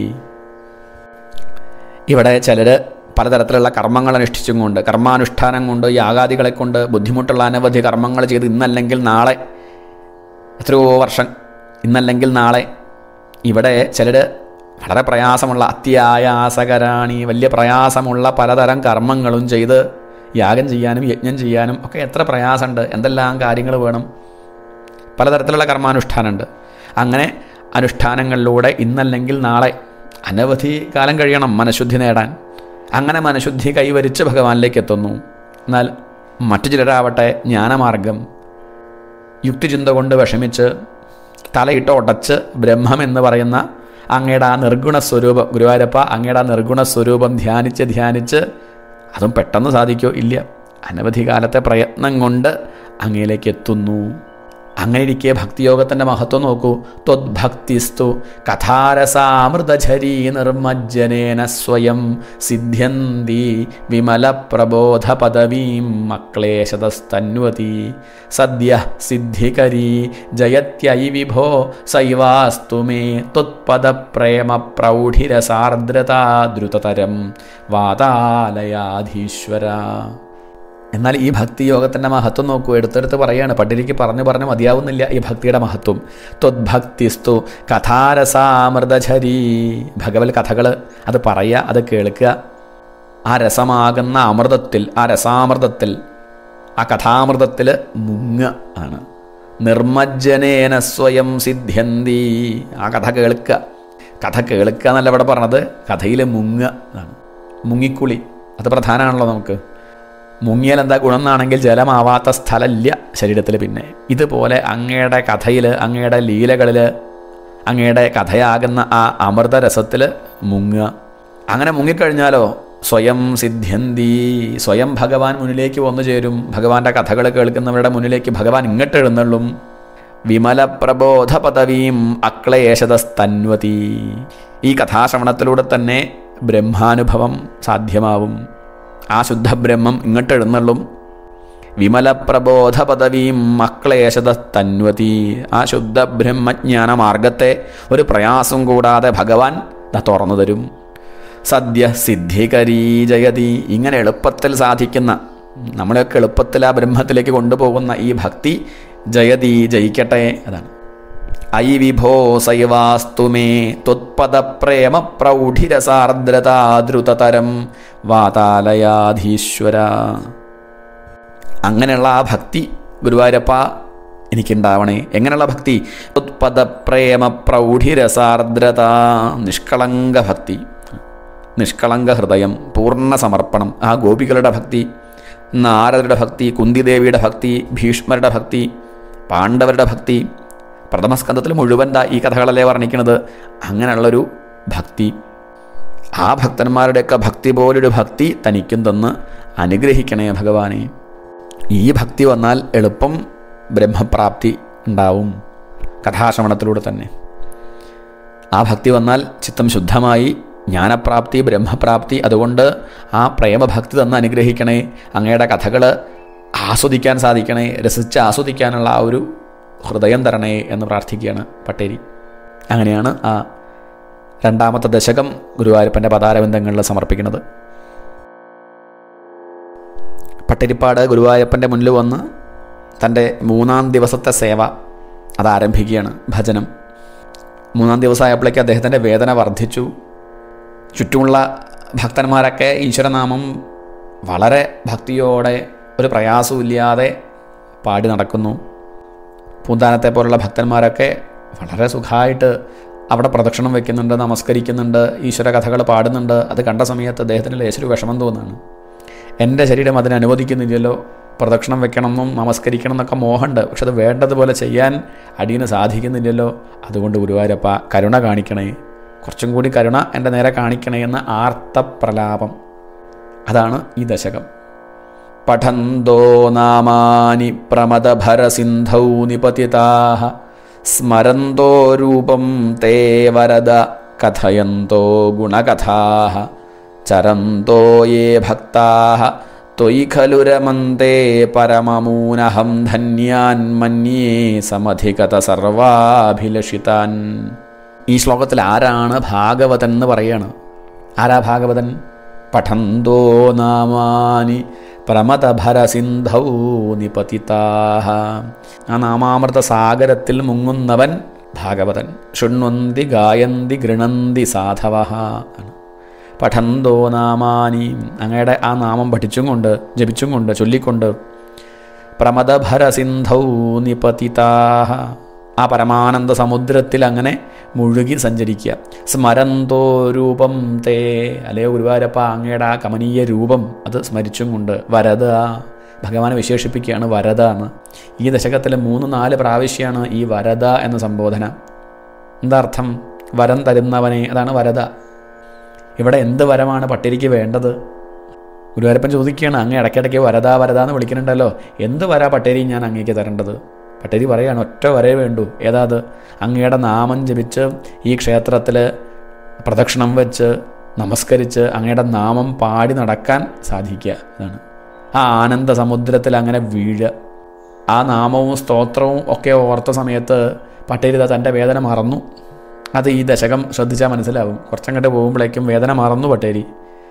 ഇവിടെ ചിലർ പലതരത്തിലുള്ള കർമ്മങ്ങൾ അനുഷ്ഠിച്ചും കൊണ്ട് കർമാനുഷ്ഠാനം കൊണ്ട് യാഗാദികളെ കൊണ്ട് ബുദ്ധിമുട്ടുള്ള അനവധി കർമ്മങ്ങൾ ചെയ്ത് ഇന്നല്ലെങ്കിൽ നാളെ എത്രയോ വർഷം ഇന്നല്ലെങ്കിൽ നാളെ ഇവിടെ ചിലർ വളരെ പ്രയാസമുള്ള അത്യായാസകരാണി വലിയ പ്രയാസമുള്ള പലതരം കർമ്മങ്ങളും ചെയ്ത് യാഗം ചെയ്യാനും യജ്ഞം ചെയ്യാനും ഒക്കെ എത്ര പ്രയാസമുണ്ട് എന്തെല്ലാം കാര്യങ്ങൾ വേണം പലതരത്തിലുള്ള കർമാനുഷ്ഠാനമുണ്ട് അങ്ങനെ അനുഷ്ഠാനങ്ങളിലൂടെ ഇന്നല്ലെങ്കിൽ നാളെ അനവധി കാലം കഴിയണം മനഃശുദ്ധി നേടാൻ അങ്ങനെ മനഃശുദ്ധി കൈവരിച്ച് ഭഗവാനിലേക്ക് എത്തുന്നു എന്നാൽ മറ്റു ചിലരാവട്ടെ ജ്ഞാനമാർഗം യുക്തിചിന്ത കൊണ്ട് വിഷമിച്ച് തലയിട്ട് ഉടച്ച് ബ്രഹ്മം എന്ന് പറയുന്ന അങ്ങയുടെ ആ നിർഗുണ സ്വരൂപം ഗുരുവായൂരപ്പ അങ്ങയുടെ ആ നിർഗുണ സ്വരൂപം ധ്യാനിച്ച് ധ്യാനിച്ച് അതും പെട്ടെന്ന് സാധിക്കോ ഇല്ല അനവധി കാലത്തെ പ്രയത്നം കൊണ്ട് അങ്ങയിലേക്ക് എത്തുന്നു അങ്ങനെ ഇരിക്കെ ഭക്തിയോഗത്തിൻ്റെ മഹത്വം നോക്കൂ ത്വദ്ഭക്തിസ്തു കഥാരസാമൃതఝരീ നിർമ്മജ്ജനേന സ്വയം സിദ്ധ്യന്തി വിമല പ്രബോധ പദവീം അക്ലേശതസ്തന്വതി സദ്യ സിദ്ധികരീ ജയത്യൈ വിഭോ സൈവാസ്തു മേ ത്വത്പദപ്രേമ പ്രൗഢിരസാർദ്രതാ ദ്രുതതരം വാതാലയാധീശ്വര എന്നാൽ ഈ ഭക്തിയോഗത്തിൻ്റെ മഹത്വം നോക്കൂ എടുത്തെടുത്ത് പറയാണ് പട്ടിരിക്ക് പറഞ്ഞു പറഞ്ഞ് മതിയാവുന്നില്ല ഈ ഭക്തിയുടെ മഹത്വം ത്വദ്ഭക്തിസ്തു കഥാരസാമൃതചരീ ഭഗവത് കഥകൾ അത് പറയുക അത് കേൾക്കുക ആ രസമാകുന്ന അമൃതത്തിൽ ആ രസാമൃതത്തിൽ ആ കഥാമൃതത്തിൽ മുങ്ങ ആണ് നിർമ്മജ്ജനേന സ്വയം സിദ്ധ്യന്തി ആ കഥ കേൾക്കുക കഥ കേൾക്കുക എന്നല്ല ഇവിടെ പറഞ്ഞത് കഥയിൽ മുങ്ങ ആണ് മുങ്ങിക്കുളി അത് പ്രധാനമാണല്ലോ നമുക്ക് മുങ്ങിയാൽ എന്താ ഗുണം എന്നാണെങ്കിൽ ജലമാവാത്ത സ്ഥലമില്ല ശരീരത്തിൽ പിന്നെ ഇതുപോലെ അങ്ങയുടെ കഥയിൽ അങ്ങയുടെ ലീലകളിൽ അങ്ങയുടെ കഥയാകുന്ന ആ അമൃതരസത്തിൽ മുങ്ങുക അങ്ങനെ മുങ്ങിക്കഴിഞ്ഞാലോ സ്വയം സിദ്ധ്യന്തി സ്വയം ഭഗവാൻ മുന്നിലേക്ക് വന്നു ചേരും ഭഗവാന്റെ കഥകൾ കേൾക്കുന്നവരുടെ മുന്നിലേക്ക് ഭഗവാൻ ഇങ്ങോട്ട് എഴുന്നള്ളും വിമല പ്രബോധ പദവീം അക്ലേശതസ്തന്വതി ഈ കഥാശ്രവണത്തിലൂടെ തന്നെ ബ്രഹ്മാനുഭവം സാധ്യമാവും ആ ശുദ്ധബ്രഹ്മം ഇങ്ങോട്ട് എഴുന്നള്ളും വിമല പ്രബോധ പദവിയും മക്ലേശത തന്വതി ആ ശുദ്ധ ബ്രഹ്മജ്ഞാന മാർഗത്തെ ഒരു പ്രയാസം കൂടാതെ ഭഗവാൻ ദാ തുറന്നു തരും സദ്യ സിദ്ധികരീ ജയതി ഇങ്ങനെ എളുപ്പത്തിൽ സാധിക്കുന്ന നമ്മളെയൊക്കെ എളുപ്പത്തിൽ ആ ബ്രഹ്മത്തിലേക്ക് കൊണ്ടുപോകുന്ന ഈ ഭക്തി ജയതി ജയിക്കട്ടെ അതാണ് ഐ വിഭോ സൈവാസ്തു മേ ത്വത്പദപ്രേമ പ്രൗഢിരസാർദ്രതാദ്രുതതരം വാതാലയാധീശ്വര അങ്ങനെയുള്ള ആ ഭക്തി ഗുരുവായൂരപ്പ എനിക്കുണ്ടാവണേ എങ്ങനെയുള്ള ഭക്തി ത്വത്പദപ്രേമ പ്രൗഢിരസാർദ്രത നിഷ്കളങ്ക ഭക്തി നിഷ്കളങ്ക ഹൃദയം പൂർണ്ണ സമർപ്പണം ആ ഗോപികളുടെ ഭക്തി നാരദരുടെ ഭക്തി കുന്തിദേവിയുടെ ഭക്തി ഭീഷ്മരുടെ ഭക്തി പാണ്ഡവരുടെ ഭക്തി പ്രഥമസ്കന്ധത്തിൽ മുഴുവൻ ദാ ഈ കഥകളല്ലേ വർണ്ണിക്കുന്നത് അങ്ങനെയുള്ളൊരു ഭക്തി ആ ഭക്തന്മാരുടെയൊക്കെ ഭക്തി പോലൊരു ഭക്തി തനിക്കും തന്ന് അനുഗ്രഹിക്കണേ ഭഗവാനെ ഈ ഭക്തി വന്നാൽ എളുപ്പം ബ്രഹ്മപ്രാപ്തി ഉണ്ടാവും കഥാശ്രവണത്തിലൂടെ തന്നെ ആ ഭക്തി വന്നാൽ ചിത്തം ശുദ്ധമായി ജ്ഞാനപ്രാപ്തി ബ്രഹ്മപ്രാപ്തി അതുകൊണ്ട് ആ പ്രേമഭക്തി തന്ന് അനുഗ്രഹിക്കണേ അങ്ങയുടെ കഥകൾ ആസ്വദിക്കാൻ സാധിക്കണേ രസിച്ച് ആസ്വദിക്കാനുള്ള ആ ഒരു ഹൃദയം തരണേ എന്ന് പ്രാർത്ഥിക്കുകയാണ് പട്ടേരി അങ്ങനെയാണ് ആ രണ്ടാമത്തെ ദശകം ഗുരുവായൂരപ്പൻ്റെ പതാരബന്ധങ്ങളിൽ സമർപ്പിക്കുന്നത് പട്ടരിപ്പാട് ഗുരുവായൂരപ്പൻ്റെ മുന്നിൽ വന്ന് തൻ്റെ മൂന്നാം ദിവസത്തെ സേവ അത് ആരംഭിക്കുകയാണ് ഭജനം മൂന്നാം ദിവസമായപ്പോഴേക്ക് അദ്ദേഹത്തിൻ്റെ വേദന വർദ്ധിച്ചു ചുറ്റുമുള്ള ഭക്തന്മാരൊക്കെ ഈശ്വരനാമം വളരെ ഭക്തിയോടെ ഒരു പ്രയാസമില്ലാതെ പാടി നടക്കുന്നു പൂന്താനത്തെ പോലുള്ള ഭക്തന്മാരൊക്കെ വളരെ സുഖമായിട്ട് അവിടെ പ്രദക്ഷിണം വെക്കുന്നുണ്ട് നമസ്കരിക്കുന്നുണ്ട് ഈശ്വര കഥകൾ പാടുന്നുണ്ട് അത് കണ്ട സമയത്ത് അദ്ദേഹത്തിന് ലേശൊരു വിഷമം തോന്നുകയാണ് എൻ്റെ ശരീരം അതിന് അനുവദിക്കുന്നില്ലല്ലോ പ്രദക്ഷിണം വെക്കണമെന്നും നമസ്കരിക്കണം എന്നൊക്കെ മോഹമുണ്ട് പക്ഷെ അത് വേണ്ടതുപോലെ ചെയ്യാൻ അടിയന് സാധിക്കുന്നില്ലല്ലോ അതുകൊണ്ട് ഗുരുവായൂരപ്പ കരുണ കാണിക്കണേ കുറച്ചും കൂടി കരുണ എൻ്റെ നേരെ കാണിക്കണേ എന്ന ആർത്തപ്രലാപം അതാണ് ഈ ദശകം പഠന്തോ നാമാനി പ്രമദഭരസിന്ധൗ നിപതിതാ സ്മരന്തോ രൂപം തേ വരദ കഥയന്തോ ഗുണകഥാ ചരന്തോ യേ ഭക്താ ത്വയി ഖലു രമന്തേ പരമമൂനഹം ധന്യാൻ മന്യേ സമധികത സർവാഭിലഷിതാൻ ഈ ശ്ലോകത്തിൽ ആരാണ് ഭാഗവതൻ എന്ന് പറയാണ് ആരാ ഭാഗവതൻ പഠന്തോ നാമാനി പ്രമദഭരസിന്ധൗ നിപതിതാഹ ആ നാമാമൃത സാഗരത്തിൽ മുങ്ങുന്നവൻ ഭാഗവതൻ ശൃണ്വന്തി ഗായന്തി ഗൃണന്തി സാധവ ആണ് പഠന്തോ നാമാനി അങ്ങയുടെ ആ നാമം പഠിച്ചും കൊണ്ട് ജപിച്ചും കൊണ്ട് ചൊല്ലിക്കൊണ്ട് പ്രമദഭരസിന്ധൗ നിപതിതാഹ ആ പരമാനന്ദ സമുദ്രത്തിൽ അങ്ങനെ മുഴുകി സഞ്ചരിക്കുക സ്മരന്തോ രൂപം തേ അല്ലേ ഗുരുവായൂരപ്പ അങ്ങയുടെ ആ കമനീയ രൂപം അത് സ്മരിച്ചും കൊണ്ട് വരദ ഭഗവാനെ വിശേഷിപ്പിക്കുകയാണ് വരദ എന്ന് ഈ ദശകത്തിൽ മൂന്ന് നാല് പ്രാവശ്യമാണ് ഈ വരദ എന്ന സംബോധന എന്താ അർത്ഥം വരം തരുന്നവനെ അതാണ് വരദ ഇവിടെ എന്ത് വരമാണ് പട്ടിരിക്ക് വേണ്ടത് ഗുരുവായൂരപ്പൻ ചോദിക്കുകയാണ് അങ്ങ് ഇടയ്ക്കിടയ്ക്ക് വരദാ വരദാ എന്ന് വിളിക്കുന്നുണ്ടല്ലോ എന്ത് വരാ പട്ടേരി ഞാൻ അങ്ങേക്ക് തരേണ്ടത് പട്ടേരി പറയാണ് ഒറ്റ വരേ വേണ്ടൂ ഏതാ അത് അങ്ങയുടെ നാമം ജപിച്ച് ഈ ക്ഷേത്രത്തിൽ പ്രദക്ഷിണം വെച്ച് നമസ്കരിച്ച് അങ്ങയുടെ നാമം പാടി നടക്കാൻ സാധിക്കുക അതാണ് ആ ആനന്ദ സമുദ്രത്തിൽ അങ്ങനെ വീഴുക ആ നാമവും സ്തോത്രവും ഒക്കെ ഓർത്ത സമയത്ത് പട്ടേരിത തൻ്റെ വേദന മറന്നു അത് ഈ ദശകം ശ്രദ്ധിച്ചാൽ മനസ്സിലാവും കുറച്ചങ്ങോട്ട് പോകുമ്പോഴേക്കും വേദന മറന്നു പട്ടേരി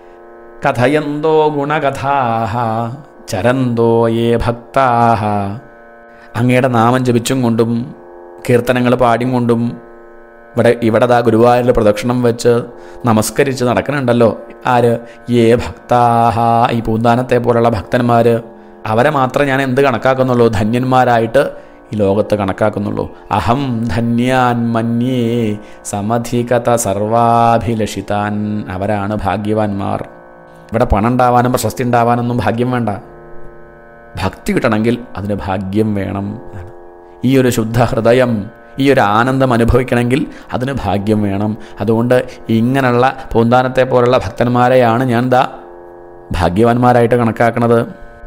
കഥയന്തോ ഗുണകഥാഹ ചരന്തോ യേ ഭക്താഹ അങ്ങയുടെ നാമം ജപിച്ചും കൊണ്ടും കീർത്തനങ്ങൾ പാടിയും കൊണ്ടും ഇവിടെ ഇവിടെ ദാ ഗുരുവായൂരിൽ പ്രദക്ഷിണം വെച്ച് നമസ്കരിച്ച് നടക്കുന്നുണ്ടല്ലോ ആര് യേ ഭക്താഹ ഈ പൂന്താനത്തെ പോലുള്ള ഭക്തന്മാർ അവരെ മാത്രം ഞാൻ എന്ത് കണക്കാക്കുന്നുള്ളൂ ധന്യന്മാരായിട്ട് ഈ ലോകത്ത് കണക്കാക്കുന്നുള്ളൂ അഹം ധന്യാൻ മന്യേ സമധികത സർവാഭിലഷിതാൻ അവരാണ് ഭാഗ്യവാന്മാർ ഇവിടെ പണം ഉണ്ടാവാനും പ്രശസ്തി ഉണ്ടാവാനൊന്നും ഭാഗ്യം വേണ്ട ഭക്തി കിട്ടണമെങ്കിൽ അതിന് ഭാഗ്യം വേണം എന്നാണ്. ഈ ഒരു ശുദ്ധ ഹൃദയം ഈ ഒരു ആനന്ദം അനുഭവിക്കണമെങ്കിൽ അതിന് ഭാഗ്യം വേണം അതുകൊണ്ട് ഇങ്ങനെയുള്ള പൂന്താനത്തെ പോലുള്ള ഭക്തന്മാരെയാണ് ഞാൻ ദാ ഭാഗ്യവാന്മാരായിട്ട് കണക്കാക്കുന്നത്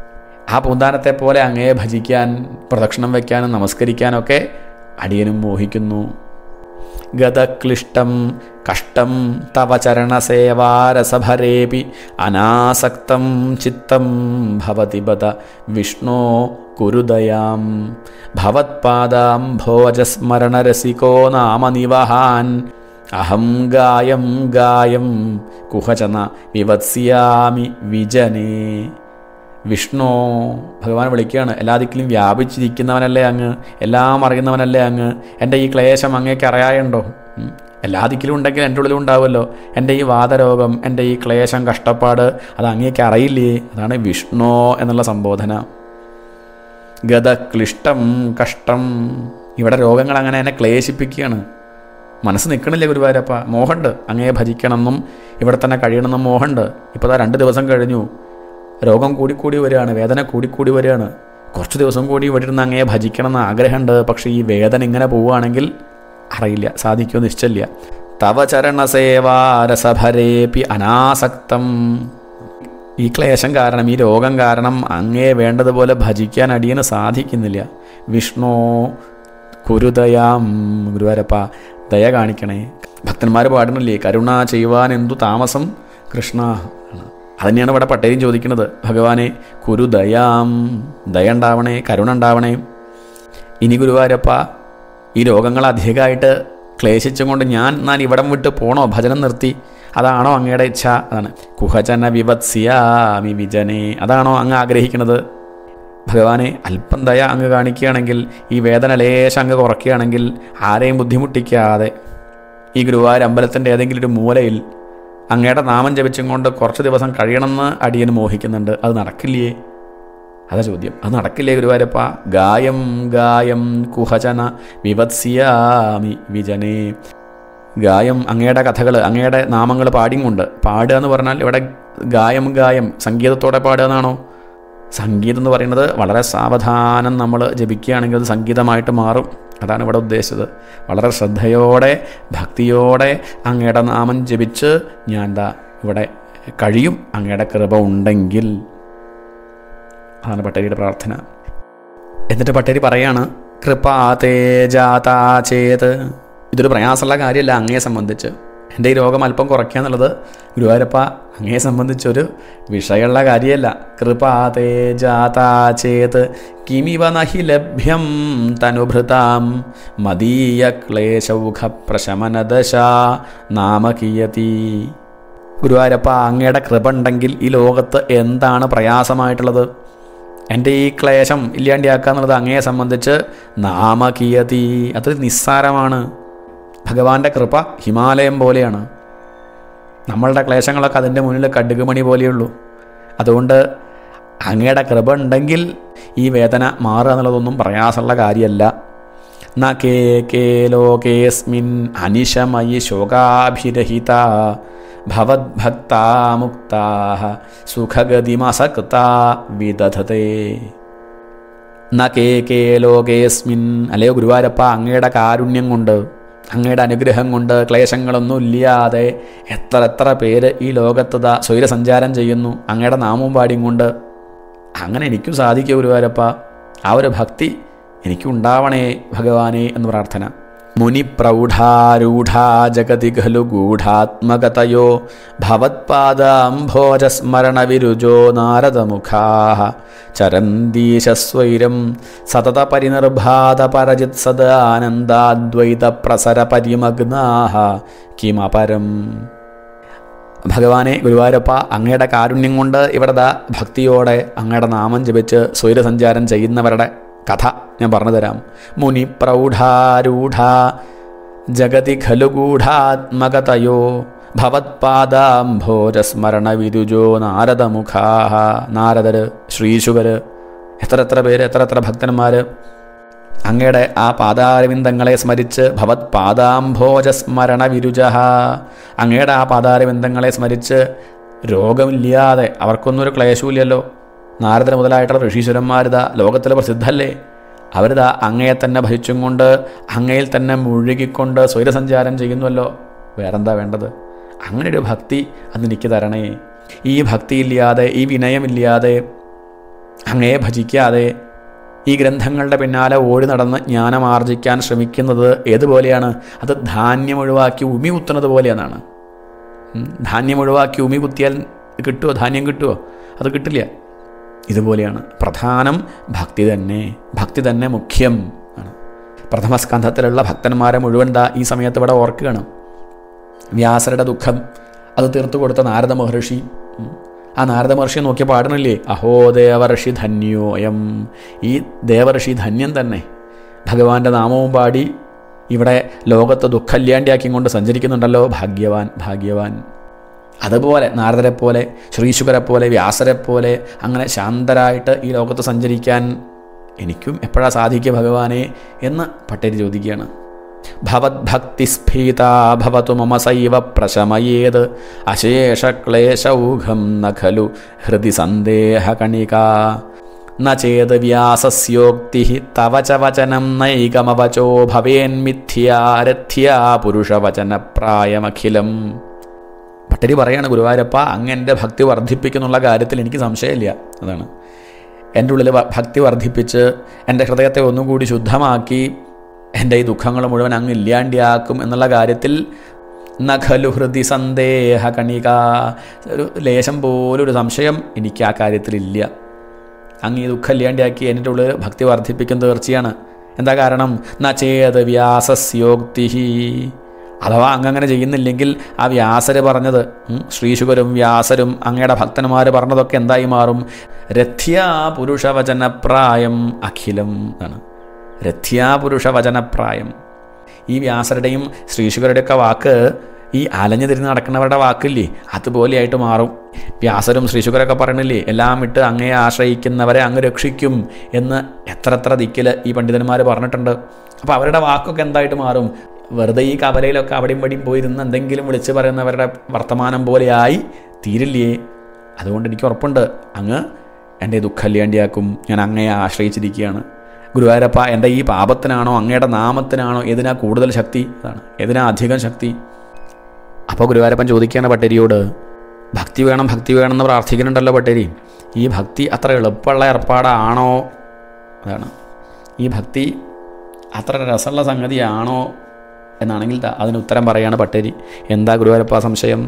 ആ പൂന്താനത്തെ പോലെ അങ്ങയെ ഭജിക്കാൻ പ്രദക്ഷിണം വയ്ക്കാനും നമസ്കരിക്കാനൊക്കെ അടിയനും മോഹിക്കുന്നു ഗതക്ലിഷ്ടം കഷ്ടം തവ ചരണസേവാരസഭരേപി അനാസക്തം ചിത്തം ഭവതി ബത വിഷ്ണോ കുരുദയാം ഭവത്പാദാം ഭോജസ്മരണരസികോ നാമ നിവഹാൻ അഹം ഗായം ഗായം കുഹചന വിവത്സ്യാമി വിജനേ വിഷ്ണു ഭഗവാൻ വിളിക്കുകയാണ് എല്ലാ ദിക്കിലും വ്യാപിച്ചിരിക്കുന്നവനല്ലേ അങ്ങ് എല്ലാം അറിയുന്നവനല്ലേ അങ്ങ് എൻ്റെ ഈ ക്ലേശം അങ്ങേക്ക് അറിയായുണ്ടോ ഉം. എല്ലാ ദിക്കിലും ഉണ്ടെങ്കിൽ എൻ്റെ ഉള്ളിലും ഉണ്ടാവുമല്ലോ എൻ്റെ ഈ വാദരോഗം എൻ്റെ ഈ ക്ലേശം കഷ്ടപ്പാട് അത് അങ്ങേക്ക് അറിയില്ലേ അതാണ് വിഷ്ണു എന്നുള്ള സംബോധന ഗതക്ലിഷ്ടം കഷ്ടം ഇവിടെ രോഗങ്ങൾ അങ്ങനെ എന്നെ ക്ലേശിപ്പിക്കുകയാണ് മനസ്സ് നിൽക്കണില്ല ഗുരുവായൂരപ്പ മോഹമുണ്ട് അങ്ങയെ ഭജിക്കണമെന്നും ഇവിടെ തന്നെ കഴിയണമെന്നും മോഹമുണ്ട് ഇപ്പോൾ ദാ രണ്ട് ദിവസം കഴിഞ്ഞു രോഗം കൂടിക്കൂടി വരികയാണ് വേദന കൂടിക്കൂടി വരികയാണ് കുറച്ച് ദിവസം കൂടി ഇവിടെ ഇരുന്ന് അങ്ങയെ ഭജിക്കണം എന്ന് ആഗ്രഹമുണ്ട് പക്ഷേ ഈ വേദന ഇങ്ങനെ പോവുകയാണെങ്കിൽ അറിയില്ല സാധിക്കുമോ നിശ്ചയില്ല തവ ചരണസേവാരസഭരേപി അനാസക്തം ഈ ക്ലേശം കാരണം ഈ രോഗം കാരണം അങ്ങേ വേണ്ടതുപോലെ ഭജിക്കാൻ അടിയന് സാധിക്കുന്നില്ല വിഷ്ണു കുരുദയാം ഗുരുവാരപ്പ ദയ കാണിക്കണേ ഭക്തന്മാർ പാടുന്നില്ലേ കരുണ ചെയ്യുവാൻ എന്തു താമസം കൃഷ്ണ ആണ് അതന്നെയാണ് ഇവിടെ പട്ടേരും ചോദിക്കുന്നത് ഭഗവാനെ കുരു ദയാം ദയ ഉണ്ടാവണേ കരുണ ഉണ്ടാവണേ ഇനി ഗുരുവായൂരപ്പ ഈ രോഗങ്ങൾ അധികമായിട്ട് ക്ലേശിച്ചും കൊണ്ട് ഞാൻ ഞാൻ ഇവിടം വിട്ട് പോണോ ഭജനം നിർത്തി അതാണോ അങ്ങയുടെ ഇച്ഛ അതാണ് കുഹചന വിവത്സ്യാമി വിജനെ അതാണോ അങ്ങ് ആഗ്രഹിക്കുന്നത് ഭഗവാനെ അല്പം ദയ അങ്ങ് കാണിക്കുകയാണെങ്കിൽ ഈ വേദന ലേശം അങ്ങ് കുറയ്ക്കുകയാണെങ്കിൽ ആരെയും ബുദ്ധിമുട്ടിക്കാതെ ഈ ഗുരുവായൂർ അമ്പലത്തിൻ്റെ ഏതെങ്കിലും ഒരു മൂലയിൽ അങ്ങയുടെ നാമം ജപിച്ചും കൊണ്ട് കുറച്ച് ദിവസം കഴിയണമെന്ന് അടിയന് മോഹിക്കുന്നുണ്ട് അത് നടക്കില്ലേ അതാ ചോദ്യം അത് നടക്കില്ലേ ഗുരുവായൂരപ്പ ഗായം ഗായം കുഹചന വിവത്സ്യാമി വിജനേ ഗായം അങ്ങയുടെ കഥകൾ അങ്ങയുടെ നാമങ്ങൾ പാടിയും കൊണ്ട് പാടുക എന്ന് പറഞ്ഞാൽ ഇവിടെ ഗായം ഗായം സംഗീതത്തോടെ പാടുക എന്നാണോ സംഗീതം എന്ന് പറയുന്നത് വളരെ സാവധാനം നമ്മൾ ജപിക്കുകയാണെങ്കിൽ അത് സംഗീതമായിട്ട് മാറും അതാണ് ഇവിടെ ഉദ്ദേശിച്ചത് വളരെ ശ്രദ്ധയോടെ ഭക്തിയോടെ അങ്ങയുടെ നാമം ജപിച്ച് ഞാൻ എന്താ ഇവിടെ കഴിയും അങ്ങയുടെ കൃപ ഉണ്ടെങ്കിൽ അതാണ് പട്ടേരിയുടെ പ്രാർത്ഥന എന്നിട്ട് പട്ടേരി പറയാണ് കൃപാ തേ ജാതാ ചേത് ഇതൊരു പ്രയാസമുള്ള കാര്യമല്ല അങ്ങയെ സംബന്ധിച്ച് എൻ്റെ ഈ രോഗം അല്പം കുറയ്ക്കുക എന്നുള്ളത് ഗുരുവായൂരപ്പ അങ്ങയെ സംബന്ധിച്ചൊരു വിഷയമുള്ള കാര്യമല്ല കൃപാതേ ജാതാ ചേത് കിമിവ നഹി ലഭ്യം തനുഭൃതാം മദീയ ക്ലേശൗഖ പ്രശമനദശ നാമകീയതി ഗുരുവായൂരപ്പ അങ്ങയുടെ കൃപ ഉണ്ടെങ്കിൽ ഈ ലോകത്ത് എന്താണ് പ്രയാസമായിട്ടുള്ളത് എൻ്റെ ഈ ക്ലേശം ഇല്ലാണ്ടിയാക്കുക എന്നുള്ളത് അങ്ങയെ സംബന്ധിച്ച് നാമകീയതി അത് നിസ്സാരമാണ് ഭഗവാന്റെ കൃപ ഹിമാലയം പോലെയാണ് നമ്മളുടെ ക്ലേശങ്ങളൊക്കെ അതിൻ്റെ മുന്നിൽ കടുകുമണി പോലെയുള്ളൂ അതുകൊണ്ട് അങ്ങയുടെ കൃപ ഉണ്ടെങ്കിൽ ഈ വേദന മാറുക എന്നുള്ളതൊന്നും പ്രയാസമുള്ള കാര്യമല്ല ന കേ കേ ലോകേസ്മിൻ അനിശമയി ശോകാഭിരഹിത ഭവദ്ഭക്താ മുക്താ സുഖഗതിമസക്ത വിദധത്തെ ന കേ കേ ലോകേസ്മിൻ അല്ലയോ ഗുരുവായൂരപ്പ അങ്ങയുടെ കാരുണ്യം കൊണ്ട് അങ്ങയുടെ അനുഗ്രഹം കൊണ്ട് ക്ലേശങ്ങളൊന്നും ഇല്ലാതെ എത്ര എത്ര പേര് ഈ ലോകത്ത് സ്വൈരസഞ്ചാരം ചെയ്യുന്നു അങ്ങയുടെ നാമവും പാടിയും കൊണ്ട് അങ്ങനെ എനിക്കും സാധിക്കും ഗുരുവായൂരപ്പ ആ ഒരു ഭക്തി എനിക്കുണ്ടാവണേ ഭഗവാനെ എന്ന് പ്രാർത്ഥന മുനിപ്രൗഢാരൂഢാ ജഗതി ഖലു ഗൂഢാത്മകതയോ ഭവത്പാദാംഭോജസ്മരണവിരുജോ നാരദമുഖാ ചരന്തീശസ്വൈരം സതത പരിനിർഭാത പരജിത് സദാനന്ദാദ്വൈത പ്രസര പരിമഗ്നാഹ കിമപരം ഭഗവാനെ ഗുരുവായൂരപ്പ അങ്ങയുടെ കാരുണ്യം കൊണ്ട് ഇവിടെ ദാ ഭക്തിയോടെ അങ്ങയുടെ നാമം ജപിച്ച് സ്വൈരസഞ്ചാരം ചെയ്യുന്നവരുടെ കഥ ഞാൻ പറഞ്ഞു തരാം മുനി പ്രൗഢാരൂഢ ജഗതി ഖലു ഗൂഢാത്മകതയോ ഭവത്പാദാംഭോരസ്മരണ വിരുജോ നാരദമുഖാ നാരദര് ശ്രീശുകര് എത്ര എത്ര പേര് എത്ര എത്ര ഭക്തന്മാര് അങ്ങയുടെ ആ പാതാരവിന്ദങ്ങളെ സ്മരിച്ച് ഭവത് പാദാംഭോജസ്മരണ വിരുജ അങ്ങയുടെ ആ പാതാരവിന്ദങ്ങളെ സ്മരിച്ച് രോഗമില്ലാതെ അവർക്കൊന്നും ഒരു ക്ലേശമില്ലല്ലോ നാരദർ മുതലായിട്ടുള്ള ഋഷീശ്വരന്മാരിതാ ലോകത്തിൽ പ്രസിദ്ധല്ലേ അവരിതാ അങ്ങയെ തന്നെ ഭജിച്ചും കൊണ്ട് അങ്ങയിൽ തന്നെ മുഴുകിക്കൊണ്ട് സ്വൈരസഞ്ചാരം ചെയ്യുന്നുവല്ലോ വേറെന്താ വേണ്ടത് അങ്ങനെ ഒരു ഭക്തി അത് എനിക്ക് തരണേ ഈ ഭക്തിയില്ലാതെ ഈ വിനയമില്ലാതെ അങ്ങയെ ഭജിക്കാതെ ഈ ഗ്രന്ഥങ്ങളുടെ പിന്നാലെ ഓടി നടന്ന് ജ്ഞാനം ആർജിക്കാൻ ശ്രമിക്കുന്നത് ഏതുപോലെയാണ് അത് ധാന്യം ഒഴിവാക്കി ഉമി കുത്തുന്നത് പോലെയെന്നാണ് ഉം, ധാന്യം ഒഴിവാക്കി ഉമി കുത്തിയാൽ കിട്ടുമോ ധാന്യം കിട്ടുമോ അത് കിട്ടില്ല ഇതുപോലെയാണ് പ്രധാനം ഭക്തി തന്നെ ഭക്തി തന്നെ മുഖ്യം ആണ് പ്രഥമസ്കന്ധത്തിലുള്ള ഭക്തന്മാരെ മുഴുവൻ ദാ ഈ സമയത്ത് ഇവിടെ ഓർക്കുകയാണ് വ്യാസരുടെ ദുഃഖം അത് തീർത്തു കൊടുത്ത നാരദ മഹർഷി ഉം. ആ നാരദ മഹർഷി നോക്കിയ പാടണില്ലേ അഹോ ദേവർഷി ധന്യോയം ഈ ദേവർഷി ധന്യൻ തന്നെ ഭഗവാന്റെ നാമവും പാടി ഇവിടെ ലോകത്ത് ദുഃഖല്യാണ്ടിയാക്കി കൊണ്ട് സഞ്ചരിക്കുന്നുണ്ടല്ലോ ഭാഗ്യവാൻ ഭാഗ്യവാൻ അതുപോലെ നാരദരെ പോലെ ശ്രീശുകരെ പോലെ വ്യാസരെ പോലെ അങ്ങനെ ശാന്തരായിട്ട് ഈ ലോകത്ത് സഞ്ചരിക്കാൻ എനിക്കും എപ്പോഴാ സാധിക്കുക ഭഗവാനെ എന്ന് പട്ടേരി ചോദിക്കുകയാണ് ഭവദ്ഭക്തിസ്ഫീതാ ഭവതു മമ സൈവ പ്രശമയേത് അശേഷക്ലേശൗഘം ന ഖലു ഹൃദി സന്ദേഹകണിക ന ചേത് വ്യാസസ്യോക്തി തവ ച വചനം നൈകമവചോ ഭവേന്മിഥ്യാരഥ്യാ പുരുഷവചനപ്രായമഖിലം ഭട്ടരി പറയാണ് ഗുരുവായൂരപ്പ അങ്ങ് എൻ്റെ ഭക്തി വർദ്ധിപ്പിക്കുന്നുള്ള കാര്യത്തിൽ എനിക്ക് സംശയമില്ല അതാണ് എൻ്റെ ഉള്ളിൽ വ- ഭക്തി വർദ്ധിപ്പിച്ച് എൻ്റെ ഹൃദയത്തെ ഒന്നുകൂടി ശുദ്ധമാക്കി എൻ്റെ ഈ ദുഃഖങ്ങൾ മുഴുവൻ അങ്ങ് ഇല്ലാണ്ടിയാക്കും എന്നുള്ള കാര്യത്തിൽ നഖലു ഹൃദി സന്ദേഹ കണിക ഒരു ലേശം പോലും ഒരു സംശയം എനിക്ക് ആ കാര്യത്തിലില്ല അങ്ങ് ഈ ദുഃഖം ഇല്ലാണ്ടിയാക്കി എൻ്റെ ഉള്ളിൽ ഭക്തി വർദ്ധിപ്പിക്കും തീർച്ചയാണ് എന്താ കാരണം ന ചേത് വ്യാസസ്യോക്തി അഥവാ അങ്ങ് അങ്ങനെ ചെയ്യുന്നില്ലെങ്കിൽ ആ വ്യാസര് പറഞ്ഞത് ഉം, ശ്രീശുകരും വ്യാസരും അങ്ങയുടെ ഭക്തന്മാർ പറഞ്ഞതൊക്കെ എന്തായി മാറും രഥ്യാ പുരുഷവചനപ്രായം അഖിലം എന്നാണ് രഥ്യാ പുരുഷവചനപ്രായം ഈ വ്യാസരുടെയും ശ്രീശുകരുടെയൊക്കെ വാക്ക് ഈ അലഞ്ഞു തിരിഞ്ഞ് നടക്കുന്നവരുടെ വാക്കില്ലേ അതുപോലെയായിട്ട് മാറും വ്യാസരും ശ്രീശുകരൊക്കെ പറയണില്ലേ എല്ലാം ഇട്ട് അങ്ങയെ ആശ്രയിക്കുന്നവരെ അങ്ങ് രക്ഷിക്കും എന്ന് എത്ര എത്ര ദിക്കിൽ ഈ പണ്ഡിതന്മാർ പറഞ്ഞിട്ടുണ്ട് അപ്പോൾ അവരുടെ വാക്കൊക്കെ എന്തായിട്ട് മാറും വെറുതെ ഈ കവലയിലൊക്കെ അവിടെയും ഇവിടെയും പോയിരുന്ന് എന്തെങ്കിലും വിളിച്ച് പറയുന്നവരുടെ വർത്തമാനം പോലെയായി തീരില്ലേ അതുകൊണ്ട് എനിക്ക് ഉറപ്പുണ്ട് അങ്ങ് എൻ്റെ ദുഃഖം ഇല്ലാണ്ടിയാക്കും ഞാൻ അങ്ങയെ ആശ്രയിച്ചിരിക്കുകയാണ് ഗുരുവായൂരപ്പ എൻ്റെ ഈ പാപത്തിനാണോ അങ്ങയുടെ നാമത്തിനാണോ ഏതിനാ കൂടുതൽ ശക്തി അതാണ് ഏതിനാ അധികം ശക്തി അപ്പോൾ ഗുരുവായൂരപ്പൻ ചോദിക്കുകയാണ് പട്ടേരിയോട് ഭക്തി വേണം ഭക്തി വേണം എന്ന് പ്രാർത്ഥിക്കുന്നുണ്ടല്ലോ പട്ടേരി ഈ ഭക്തി അത്ര എളുപ്പമുള്ള ഏർപ്പാടാണോ അതാണ് ഈ ഭക്തി അത്ര രസമുള്ള സംഗതിയാണോ എന്നാണെങ്കിൽ ദാ അതിന് ഉത്തരം പറയാണ് പട്ടേരി എന്താ ഗുരുവായൂരപ്പ സംശയം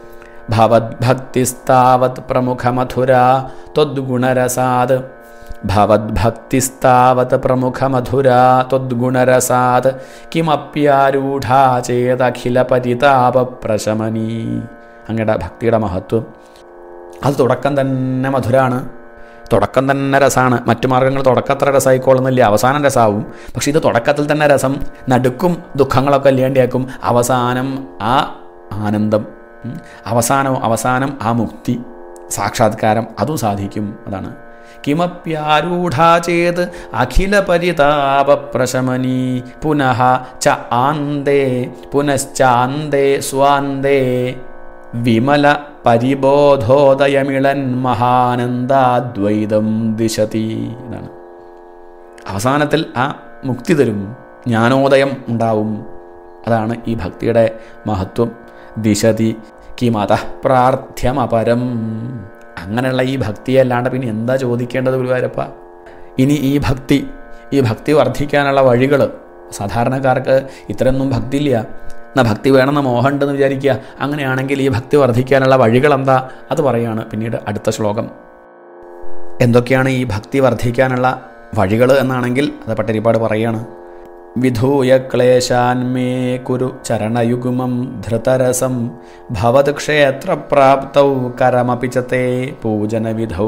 ഭവദ്ഭക്തിസ്താവത് പ്രമുഖമധുര ത്വദ്ഗുണരസാത് ഭവദ്ഭക്തിസ്താവത് പ്രമുഖമധുര ത്വദ്ഗുണരസാത് കിമപ്യാരൂഢാ ചേതഖില പരിതാപപ്രശമനീ അങ്ങയുടെ ഭക്തിയുടെ മഹത്വം അത് തുടക്കം തന്നെ മധുരാണ് തുടക്കം തന്നെ രസമാണ് മറ്റു മാർഗങ്ങൾ തുടക്കത്ര രസമായിക്കോളുന്നില്ല അവസാനം രസമാവും പക്ഷെ ഇത് തുടക്കത്തിൽ തന്നെ രസം നടുക്കും ദുഃഖങ്ങളൊക്കെ ഇല്ലാണ്ടിയാക്കും അവസാനം ആ ആനന്ദം ഉം. അവസാനം അവസാനം ആ മുക്തി സാക്ഷാത്കാരം അതും സാധിക്കും അതാണ് കിമപ്യാരൂഢാ ചേത് അഖില പരിതാപപ്രശമനീ പുനഃ ച ആന്തേ പുനശ്ചാന്തേ സ്വാന്തേ വിമല പരിബോധോദയമിളൻ മഹാനന്ദാദ്വൈതം ദിശതി എന്നാണ് അവസാനത്തിൽ ആ മുക്തി തരും ജ്ഞാനോദയം ഉണ്ടാവും അതാണ് ഈ ഭക്തിയുടെ മഹത്വം ദിശതി കിമത പ്രാർത്ഥ്യമപരം അങ്ങനെയുള്ള ഈ ഭക്തിയെ അല്ലാണ്ട് പിന്നെ എന്താ ചോദിക്കേണ്ടത് ഗുരുവായൂരപ്പ ഇനി ഈ ഭക്തി ഈ ഭക്തി വർദ്ധിക്കാനുള്ള വഴികൾ സാധാരണക്കാർക്ക് ഇത്രയൊന്നും ഭക്തിയില്ല എന്നാൽ ഭക്തി വേണമെന്ന് മോഹമുണ്ടെന്ന് വിചാരിക്കുക അങ്ങനെയാണെങ്കിൽ ഈ ഭക്തി വർദ്ധിക്കാനുള്ള വഴികൾ എന്താ അത് പറയാണ് പിന്നീട് അടുത്ത ശ്ലോകം എന്തൊക്കെയാണ് ഈ ഭക്തി വർദ്ധിക്കാനുള്ള വഴികൾ എന്നാണെങ്കിൽ അത് പട്ടരിപ്പാട് പറയാണ് വിധൂയ ക്ലേശാൻ മേ കുരു ചരണയുഗ്മം ധൃതരസം ഭവത് ക്ഷേത്രപ്രാപ്തൗ കരമപി ച തേ പൂജനവിധൗ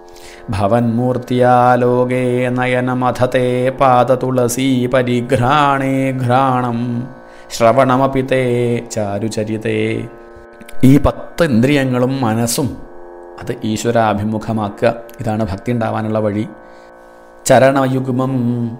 ഭവന്മൂർത്തിയാലോകേ നയനമഥത്തെ പാദതുളസീ പരിഘ്രാണേ ഘ്രാണം ശ്രവണമപി തേ ചാരുചരിതേ ഈ പത്ത് ഇന്ദ്രിയങ്ങളും മനസ്സും അത് ഈശ്വരാഭിമുഖമാക്കുക ഇതാണ് ഭക്തി ഉണ്ടാവാനുള്ള വഴി ചരണയുഗ്മം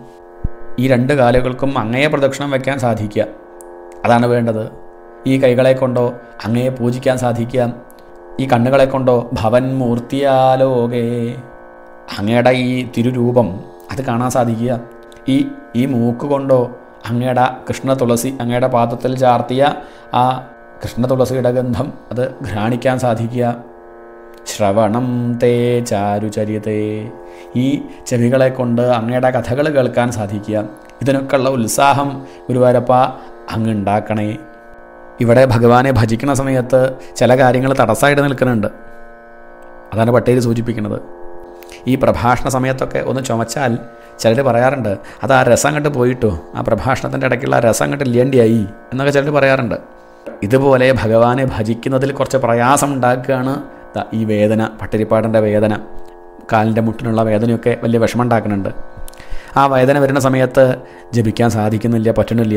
ഈ രണ്ട് കാലുകൾക്കും അങ്ങയെ പ്രദക്ഷിണം വയ്ക്കാൻ സാധിക്കുക അതാണ് വേണ്ടത് ഈ കൈകളെ കൊണ്ടോ അങ്ങയെ പൂജിക്കാൻ സാധിക്കുക ഈ കണ്ണുകളെ കൊണ്ടോ ഭവൻ മൂർത്തിയാലോകേ അങ്ങയുടെ ഈ തിരുരൂപം അത് കാണാൻ സാധിക്കുക ഈ ഈ മൂക്ക് കൊണ്ടോ അങ്ങയുടെ കൃഷ്ണ തുളസി അങ്ങയുടെ പാദത്തിൽ ചാർത്തിയ ആ കൃഷ്ണ തുളസിയുടെ ഗന്ധം അത് ഘ്രാണിക്കാൻ സാധിക്കുക ശ്രവണം തേ ചാരുചര്യതേ ഈ ചെവികളെ കൊണ്ട് അങ്ങയുടെ കഥകൾ കേൾക്കാൻ സാധിക്കുക ഇതിനൊക്കെയുള്ള ഉത്സാഹം ഗുരുവായൂരപ്പ അങ്ങ് ഉണ്ടാക്കണേ ഇവിടെ ഭഗവാനെ ഭജിക്കുന്ന സമയത്ത് ചില കാര്യങ്ങൾ തടസ്സമായിട്ട് നിൽക്കുന്നുണ്ട് അതാണ് പട്ടേല് സൂചിപ്പിക്കുന്നത് ഈ പ്രഭാഷണ സമയത്തൊക്കെ ഒന്ന് ചുമച്ചാൽ ചിലർ പറയാറുണ്ട് അത് ആ രസം അങ്ങോട്ട് പോയിട്ടോ ആ പ്രഭാഷണത്തിൻ്റെ ഇടയ്ക്കുള്ള ആ രസം അങ്ങോട്ട് ഇല്ലേണ്ടിയായി എന്നൊക്കെ ചിലർ പറയാറുണ്ട് ഇതുപോലെ ഭഗവാനെ ഭജിക്കുന്നതിൽ കുറച്ച് പ്രയാസം ഉണ്ടാക്കുകയാണ് ദാ ഈ വേദന പട്ടിരിപ്പാടിൻ്റെ വേദന കാലിൻ്റെ മുട്ടിനുള്ള വേദനയൊക്കെ വലിയ വിഷമം ഉണ്ടാക്കുന്നുണ്ട് ആ വേദന വരുന്ന സമയത്ത് ജപിക്കാൻ സാധിക്കുന്നില്ല പറ്റണില്ല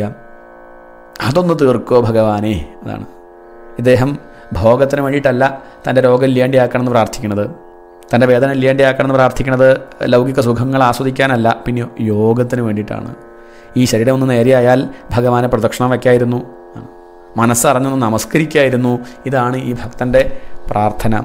അതൊന്ന് തീർക്കോ ഭഗവാനെ അതാണ് ഇദ്ദേഹം ഭോഗത്തിന് വേണ്ടിയിട്ടല്ല തൻ്റെ രോഗം ഇല്ലാണ്ടിയാക്കണമെന്ന് പ്രാർത്ഥിക്കുന്നത് തൻ്റെ വേദന ഇല്ലാണ്ടിയാക്കണമെന്ന് പ്രാർത്ഥിക്കുന്നത് ലൗകിക സുഖങ്ങൾ ആസ്വദിക്കാനല്ല പിന്നെ യോഗത്തിന് വേണ്ടിയിട്ടാണ് ഈ ശരീരം ഒന്ന് നേരെയായാൽ ഭഗവാനെ പ്രദക്ഷിണം വയ്ക്കായിരുന്നു മനസ്സറിഞ്ഞൊന്ന് നമസ്കരിക്കായിരുന്നു ഇതാണ് ഈ ഭക്തൻ്റെ പ്രാർത്ഥന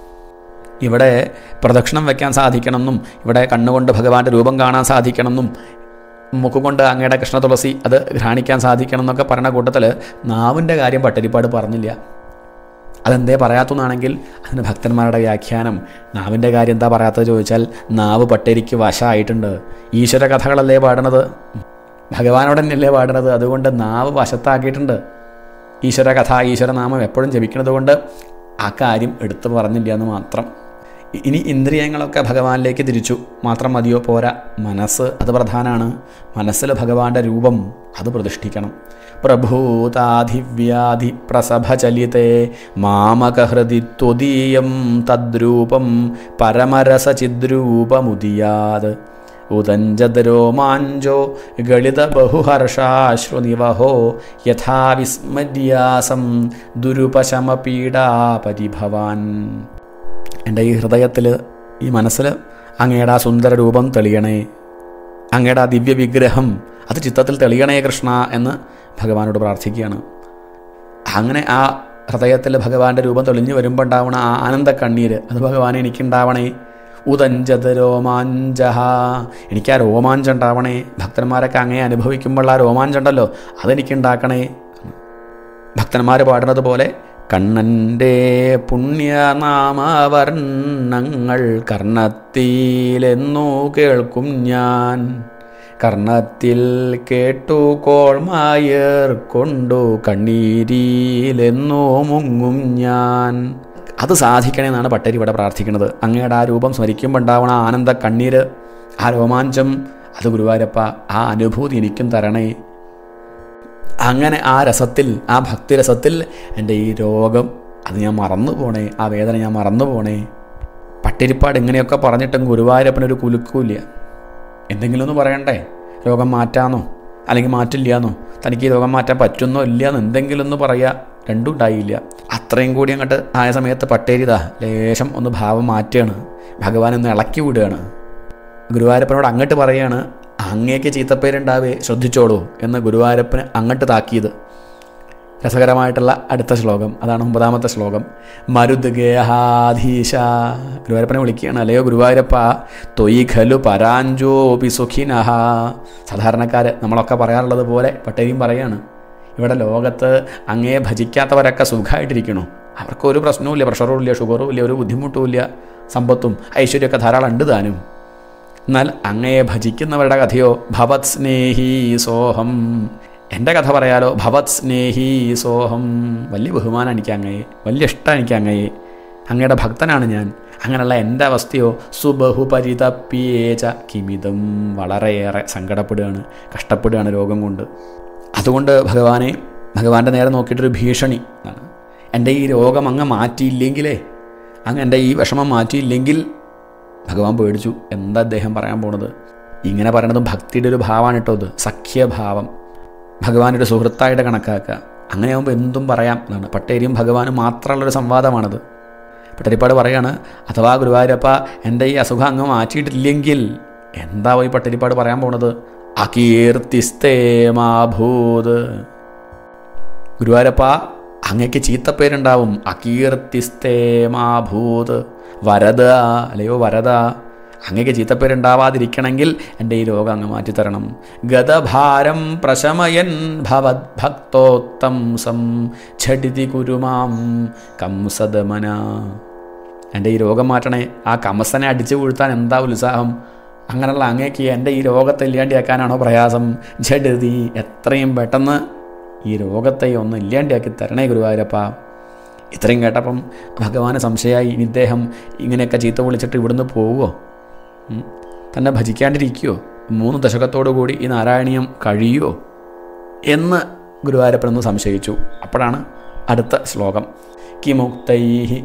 ഇവിടെ പ്രദക്ഷിണം വയ്ക്കാൻ സാധിക്കണമെന്നും ഇവിടെ കണ്ണുകൊണ്ട് ഭഗവാന്റെ രൂപം കാണാൻ സാധിക്കണമെന്നും മുക്കുകൊണ്ട് അങ്ങയുടെ കൃഷ്ണ തുളസി അത് ഘ്രാണിക്കാൻ സാധിക്കണം എന്നൊക്കെ പറയുന്ന കൂട്ടത്തിൽ നാവിൻ്റെ കാര്യം പട്ടരിപ്പാട് പറഞ്ഞില്ല അതെന്തേ പറയാത്തതെന്നാണെങ്കിൽ അതിന് ഭക്തന്മാരുടെ വ്യാഖ്യാനം നാവിൻ്റെ കാര്യം എന്താ പറയാത്തത് ചോദിച്ചാൽ നാവ് പട്ടരിക്ക് വശമായിട്ടുണ്ട് ഈശ്വര കഥകളല്ലേ പാടണത് ഭഗവാനോട് തന്നെയല്ലേ പാടണത് അതുകൊണ്ട് നാവ് വശത്താക്കിയിട്ടുണ്ട് ഈശ്വര കഥ ഈശ്വരനാമം എപ്പോഴും ജപിക്കുന്നത് കൊണ്ട് ആ കാര്യം എടുത്തു പറഞ്ഞില്ല എന്ന് മാത്രം ഇനി ഇന്ദ്രിയങ്ങളൊക്കെ ഭഗവാനിലേക്ക് തിരിച്ചു മാത്രം മതിയോ പോരാ മനസ്സ് അത് പ്രധാനമാണ് മനസ്സിൽ ഭഗവാന്റെ രൂപം അത് പ്രതിഷ്ഠിക്കണം പ്രഭൂതാധിവ്യാധി പ്രസഭചലിതേ മാമകഹൃതി ത്വദീയം തദ്രൂപം പരമരസചിദ്രൂപമുദിയാത് ഉദഞ്ചദ്രോമാഞ്ചോ ഗളിത ബഹുഹർഷാശ്രുനിവഹോ യഥാ വിസ്മര്യാസം ദുരുപശമപീഡാ പരിഭവാൻ എൻ്റെ ഈ ഹൃദയത്തിൽ ഈ മനസ്സിൽ അങ്ങയുടെ ആ സുന്ദര രൂപം തെളിയണേ അങ്ങയുടെ ആ ദിവ്യ വിഗ്രഹം അത് ചിത്തത്തിൽ തെളിയണേ കൃഷ്ണ എന്ന് ഭഗവാനോട് പ്രാർത്ഥിക്കുകയാണ് അങ്ങനെ ആ ഹൃദയത്തിൽ ഭഗവാന്റെ രൂപം തെളിഞ്ഞു വരുമ്പോൾ ഉണ്ടാവണ ആ ആനന്ദ കണ്ണീര് അത് ഭഗവാനെ എനിക്കുണ്ടാവണേ ഉദഞ്ചത് രോമാഞ്ചഹ എനിക്ക് ആ രോമാഞ്ചം ഉണ്ടാവണേ ഭക്തന്മാരൊക്കെ അങ്ങനെ അനുഭവിക്കുമ്പോൾ ആ രോമാഞ്ചം ഉണ്ടല്ലോ അതെനിക്കുണ്ടാക്കണേ ഭക്തന്മാർ പാടുന്നത് പോലെ കണ്ണൻ്റെ പുണ്യനാമവർണ്ണങ്ങൾ കർണത്തിലെന്നു കേൾക്കും ഞാൻ കർണത്തിൽ കേട്ടു കോൾമായർ കൊണ്ടു കണ്ണീരിലെന്നോ മുങ്ങും ഞാൻ അത് സാധിക്കണമെന്നാണ് പട്ടേരി ഇവിടെ പ്രാർത്ഥിക്കുന്നത് അങ്ങയുടെ ആ രൂപം സ്മരിക്കുമ്പോൾ ഉണ്ടാവണ ആനന്ദ കണ്ണീര് ആ രോമാഞ്ചം അത് ഗുരുവായൂരപ്പ ആ അനുഭൂതി എനിക്കും തരണേ അങ്ങനെ ആ രസത്തിൽ ആ ഭക്തിരസത്തിൽ എൻ്റെ ഈ രോഗം അത് ഞാൻ മറന്നു പോണേ ആ വേദന ഞാൻ മറന്നു പോണേ പട്ടിരിപ്പാട് ഇങ്ങനെയൊക്കെ പറഞ്ഞിട്ടും ഗുരുവായൂരപ്പനൊരു കുലുക്കൂല്ല എന്തെങ്കിലും ഒന്ന് പറയണ്ടേ രോഗം മാറ്റാന്നോ അല്ലെങ്കിൽ മാറ്റില്ലാന്നോ തനിക്ക് ഈ രോഗം മാറ്റാൻ പറ്റുന്നോ ഇല്ലയെന്ന് എന്തെങ്കിലും ഒന്ന് പറയുക രണ്ടും ഉണ്ടായില്ല അത്രയും കൂടി അങ്ങോട്ട് ആയ സമയത്ത് പട്ടേരിതാ ലേശം ഒന്ന് ഭാവം മാറ്റുകയാണ് ഭഗവാൻ ഒന്ന് ഇളക്കി വിടുകയാണ് ഗുരുവായൂരപ്പനോട് അങ്ങോട്ട് പറയാണ് അങ്ങേക്ക് ചീത്തപ്പേരുണ്ടാവേ ശ്രദ്ധിച്ചോളൂ എന്ന് ഗുരുവായൂരപ്പന് അങ്ങോട്ട് താക്കിയത് രസകരമായിട്ടുള്ള അടുത്ത ശ്ലോകം അതാണ് ഒമ്പതാമത്തെ ശ്ലോകം മരുദ്ഗേഹാധീശ ഗുരുവായൂരപ്പനെ വിളിക്കുകയാണ് അല്ലയോ ഗുരുവായൂരപ്പ തൊയ് ഖലു പരാഞ്ചോപി സുഖിനഹ സാധാരണക്കാർ നമ്മളൊക്കെ പറയാറുള്ളത് പോലെ പട്ടേരിയും പറയാണ് ഇവിടെ ലോകത്ത് അങ്ങേ ഭജിക്കാത്തവരൊക്കെ സുഖമായിട്ടിരിക്കണു അവർക്കൊരു പ്രശ്നവും ഇല്ല പ്രഷറും ഇല്ല ഷുഗറും ഇല്ല ഒരു ബുദ്ധിമുട്ടും ഇല്ല സമ്പത്തും ഐശ്വര്യമൊക്കെ ധാരാളം ഉണ്ട് താനും എന്നാൽ അങ്ങയെ ഭജിക്കുന്നവരുടെ കഥയോ ഭവത് സ്നേഹി സോഹം എൻ്റെ കഥ പറയാലോ ഭവത് സ്നേഹി സോഹം വലിയ ബഹുമാനം എനിക്ക് അങ്ങയെ വലിയ ഇഷ്ടം എനിക്ക് അങ്ങയെ അങ്ങയുടെ ഭക്തനാണ് ഞാൻ അങ്ങനെയുള്ള എൻ്റെ അവസ്ഥയോ സുബഹുപരിതപ്പിയേച്ച കിമിതം വളരെയേറെ സങ്കടപ്പെടുകയാണ് കഷ്ടപ്പെടുകയാണ് രോഗം കൊണ്ട് അതുകൊണ്ട് ഭഗവാനെ ഭഗവാന്റെ നേരെ നോക്കിയിട്ടൊരു ഭീഷണി ആണ് എൻ്റെ ഈ രോഗം അങ്ങ് മാറ്റിയില്ലെങ്കിലേ അങ്ങ് എൻ്റെ ഈ വിഷമം മാറ്റിയില്ലെങ്കിൽ ഭഗവാൻ പേടിച്ചു എന്താ അദ്ദേഹം പറയാൻ പോണത് ഇങ്ങനെ പറയണതും ഭക്തിയുടെ ഒരു ഭാവമാണ് കേട്ടോ ഇത് സഖ്യഭാവം ഭഗവാനൊരു സുഹൃത്തായിട്ട് കണക്കാക്കുക അങ്ങനെയാകുമ്പോൾ എന്തും പറയാം എന്നാണ് പട്ടേരിയും ഭഗവാനും മാത്രമുള്ളൊരു സംവാദമാണത് പട്ടരിപ്പാട് പറയാണ് അഥവാ ഗുരുവായൂരപ്പ എൻ്റെ ഈ അസുഖം അങ്ങ് മാറ്റിയിട്ടില്ലെങ്കിൽ എന്താ ഈ പട്ടരിപ്പാട് പറയാൻ പോണത് അകീർത്തിസ്തേമാഭൂത് ഗുരുവായൂരപ്പ അങ്ങക്ക് ചീത്തപ്പേരുണ്ടാവും അകീർത്തിസ്തേമാഭൂത് വരദ അല്ലയോ വരദ അങ്ങക്ക് ചീത്തപ്പേരുണ്ടാവാതിരിക്കണമെങ്കിൽ എൻ്റെ ഈ രോഗം അങ്ങ് മാറ്റിത്തരണം ഗതഭാരം പ്രശമയൻ ഭവത് ഭക്തോത്തംസം ഝടിതി കുരുമാം കംസദമന എൻ്റെ ഈ രോഗം മാറ്റണേ ആ കമസനെ അടിച്ചു വീഴ്ത്താൻ എന്താ ഉത്സാഹം അങ്ങനെയുള്ള അങ്ങേക്ക് എൻ്റെ ഈ രോഗത്തെ ഇല്ലാണ്ടിയാക്കാനാണോ പ്രയാസം ഝടിതി എത്രയും പെട്ടെന്ന് ഈ രോഗത്തെ ഒന്ന് ഇല്ലാണ്ടിയാക്കി തരണേ ഗുരുവായൂരപ്പ ഇത്രയും കേട്ടപ്പം ഭഗവാന് സംശയമായി ഇനി ഇദ്ദേഹം ഇങ്ങനെയൊക്കെ ചീത്ത വിളിച്ചിട്ട് ഇവിടുന്ന് പോവുമോ ഉം? തന്നെ ഭജിക്കാണ്ടിരിക്കുമോ മൂന്ന് ദശകത്തോടു കൂടി ഈ നാരായണീയം കഴിയുമോ എന്ന് ഗുരുവായൂരപ്പനൊന്ന് സംശയിച്ചു അപ്പോഴാണ് അടുത്ത ശ്ലോകം കിമുക്തൈ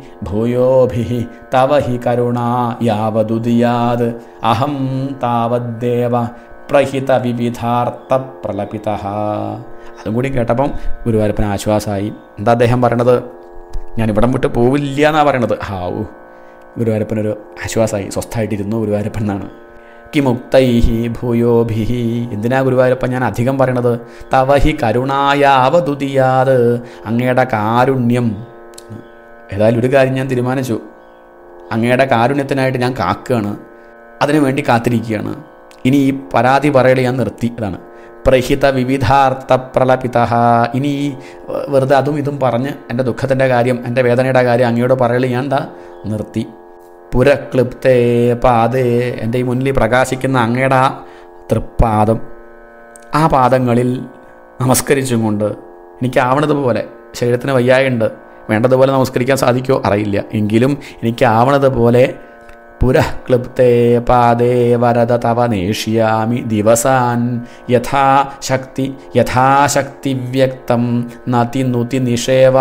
ഭൂയോഭി തവ ഹി കരുണാ യാവതുദിയാത് അഹം താവദ്ദേവ പ്രഹിത വിവിധാർത്ഥ പ്രലപിത അതും കൂടി കേട്ടപ്പം ഗുരുവായൂരപ്പന് ആശ്വാസമായി എന്താ അദ്ദേഹം പറയണത് ഞാൻ ഇവിടം വിട്ട് പോവില്ല എന്നാണ് പറയണത് ഹാവു ഗുരുവായൂരപ്പനൊരു ആശ്വാസമായി സ്വസ്ഥമായിട്ടിരുന്നു ഗുരുവായൂരപ്പൻ എന്നാണ് കിമുക്തൈഹി ഭൂയോഭിഹി എന്തിനാ ഗുരുവായൂരപ്പൻ ഞാൻ അധികം പറയണത് തവഹി കരുണായാവതുതിയാത് അങ്ങയുടെ കാരുണ്യം ഏതായാലും ഒരു കാര്യം ഞാൻ തീരുമാനിച്ചു അങ്ങയുടെ കാരുണ്യത്തിനായിട്ട് ഞാൻ കാക്കുകയാണ് അതിനു വേണ്ടി കാത്തിരിക്കുകയാണ് ഇനി ഈ പരാതി പറയൽ ഞാൻ നിർത്തി അതാണ് പ്രഹിത വിവിധാർത്ഥ പ്രലപിത ഇനി ഈ വെറുതെ അതും ഇതും പറഞ്ഞ് എൻ്റെ ദുഃഖത്തിൻ്റെ കാര്യം എൻ്റെ വേദനയുടെ കാര്യം അങ്ങയോട് പറയൽ ഞാൻ എന്താ നിർത്തി പുരക്ലിപ്തേ പാതേ എൻ്റെ ഈ മുന്നിൽ പ്രകാശിക്കുന്ന അങ്ങയുടെ ആ തൃപ്പാദം ആ പാദങ്ങളിൽ നമസ്കരിച്ചും കൊണ്ട് എനിക്ക് പോലെ ശരീരത്തിന് വയ്യായുണ്ട് വേണ്ടതുപോലെ നമസ്കരിക്കാൻ സാധിക്കുമോ അറിയില്ല എങ്കിലും എനിക്ക് ആവണതുപോലെ പുരഃക്ലിപ്തേ പാദേ വരദ തവ നേഷ്യാമി ദിവസാൻ യഥാശക്തി യഥാശക്തി വ്യക്തം നതി നുതി നിഷേവ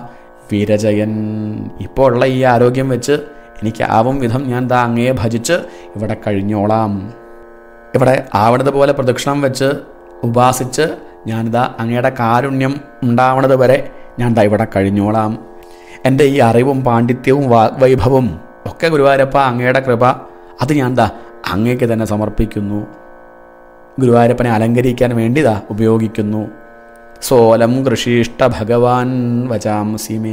വിരജയൻ ഇപ്പോൾ ഉള്ള ഈ ആരോഗ്യം വെച്ച് എനിക്ക് ആവും വിധം ഞാൻ ദാ അങ്ങയെ ഭജിച്ച് ഇവിടെ കഴിഞ്ഞോളാം ഇവിടെ ആവണത് പോലെ പ്രദക്ഷിണം വെച്ച് ഉപാസിച്ച് ഞാനിതാ അങ്ങയുടെ കാരുണ്യം ഉണ്ടാവണത് വരെ ഞാൻ ദാ ഇവിടെ കഴിഞ്ഞോളാം എൻ്റെ ഈ അറിവും പാണ്ഡിത്യവും വാഗ്വൈഭവവും ഒക്കെ ഗുരുവായൂരപ്പ അങ്ങയുടെ കൃപ അത് ഞാൻ ദാ അങ്ങേക്ക് തന്നെ സമർപ്പിക്കുന്നു ഗുരുവായൂരപ്പനെ അലങ്കരിക്കാൻ വേണ്ടിതാ ഉപയോഗിക്കുന്നു സോലം കൃഷിഷ്ട ഭഗവാൻ വചാംസി മേ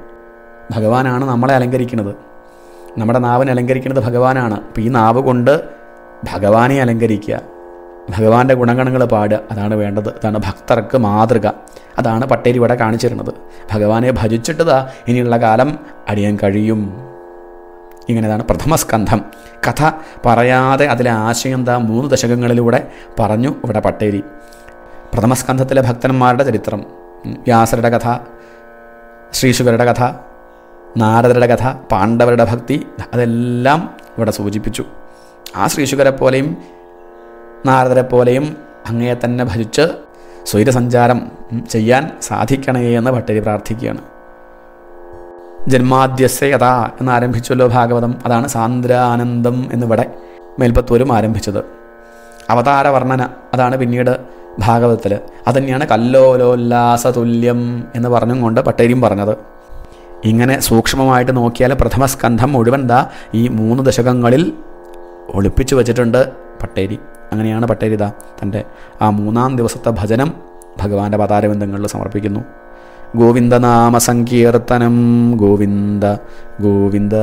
ഭഗവാനാണ് നമ്മളെ അലങ്കരിക്കുന്നത് നമ്മുടെ നാവിനെ അലങ്കരിക്കുന്നത് ഭഗവാനാണ് അപ്പം ഈ നാവ് കൊണ്ട് ഭഗവാനെ അലങ്കരിക്കുക ഭഗവാന്റെ ഗുണഗണങ്ങൾ പാടുക അതാണ് വേണ്ടത് അതാണ് ഭക്തർക്ക് മാതൃക അതാണ് പട്ടേരി ഇവിടെ കാണിച്ചിരുന്നത് ഭഗവാനെ ഭജിച്ചിട്ടതാ ഇനിയുള്ള കാലം അടിയാൻ കഴിയും ഇങ്ങനെതാണ് പ്രഥമസ്കന്ധം കഥ പറയാതെ അതിലെ ആശയം എന്താ മൂന്ന് ദശകങ്ങളിലൂടെ പറഞ്ഞു ഇവിടെ പട്ടേരി പ്രഥമസ്കന്ധത്തിലെ ഭക്തന്മാരുടെ ചരിത്രം ഉം, വ്യാസരുടെ കഥ ശ്രീശുകരുടെ കഥ നാരദരുടെ കഥ പാണ്ഡവരുടെ ഭക്തി അതെല്ലാം ഇവിടെ സൂചിപ്പിച്ചു ആ ശ്രീശുകരെ പോലെയും നാരദരെ പോലെയും അങ്ങയെ തന്നെ ഭജിച്ച് സ്വൈരസഞ്ചാരം ഉം, ചെയ്യാൻ സാധിക്കണേ എന്ന് ഭട്ടരി പ്രാർത്ഥിക്കുകയാണ് ജന്മാദ്യസ്യ യഥാ എന്ന് ആരംഭിച്ചല്ലോ ഭാഗവതം അതാണ് സാന്ദ്രാനന്ദം എന്നിവിടെ മേൽപ്പത്തൂരും ആരംഭിച്ചത് അവതാര വർണ്ണന അതാണ് പിന്നീട് ഭാഗവതത്തിൽ അതന്നെയാണ് കല്ലോലോല്ലാസതുല്യം എന്ന് പറഞ്ഞും കൊണ്ട് പട്ടേരിയും പറഞ്ഞത് ഇങ്ങനെ സൂക്ഷ്മമായിട്ട് നോക്കിയാൽ പ്രഥമ സ്കന്ധം മുഴുവൻ ദാ ഈ മൂന്ന് ദശകങ്ങളിൽ ഒളിപ്പിച്ചു വച്ചിട്ടുണ്ട് പട്ടേരി അങ്ങനെയാണ് പട്ടേരി ദാ തൻ്റെ ആ മൂന്നാം ദിവസത്തെ ഭജനം ഭഗവാന്റെ പതാരബന്ധങ്ങളിൽ സമർപ്പിക്കുന്നു ഗോവിന്ദനാമ സങ്കീർത്തനം ഗോവിന്ദ ഗോവിന്ദ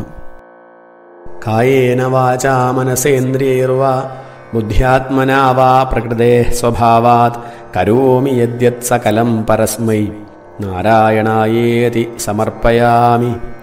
കായേന വാചാ മനസേന്ദ്രിയൈർവാ ബുദ്ധ്യാത്മനാ വാ പ്രകൃതേ സ്വഭാവാത് കരോമി യദ്യത് സകലം പരസ്മൈ നാരായണായേതി സമർപ്പയാമി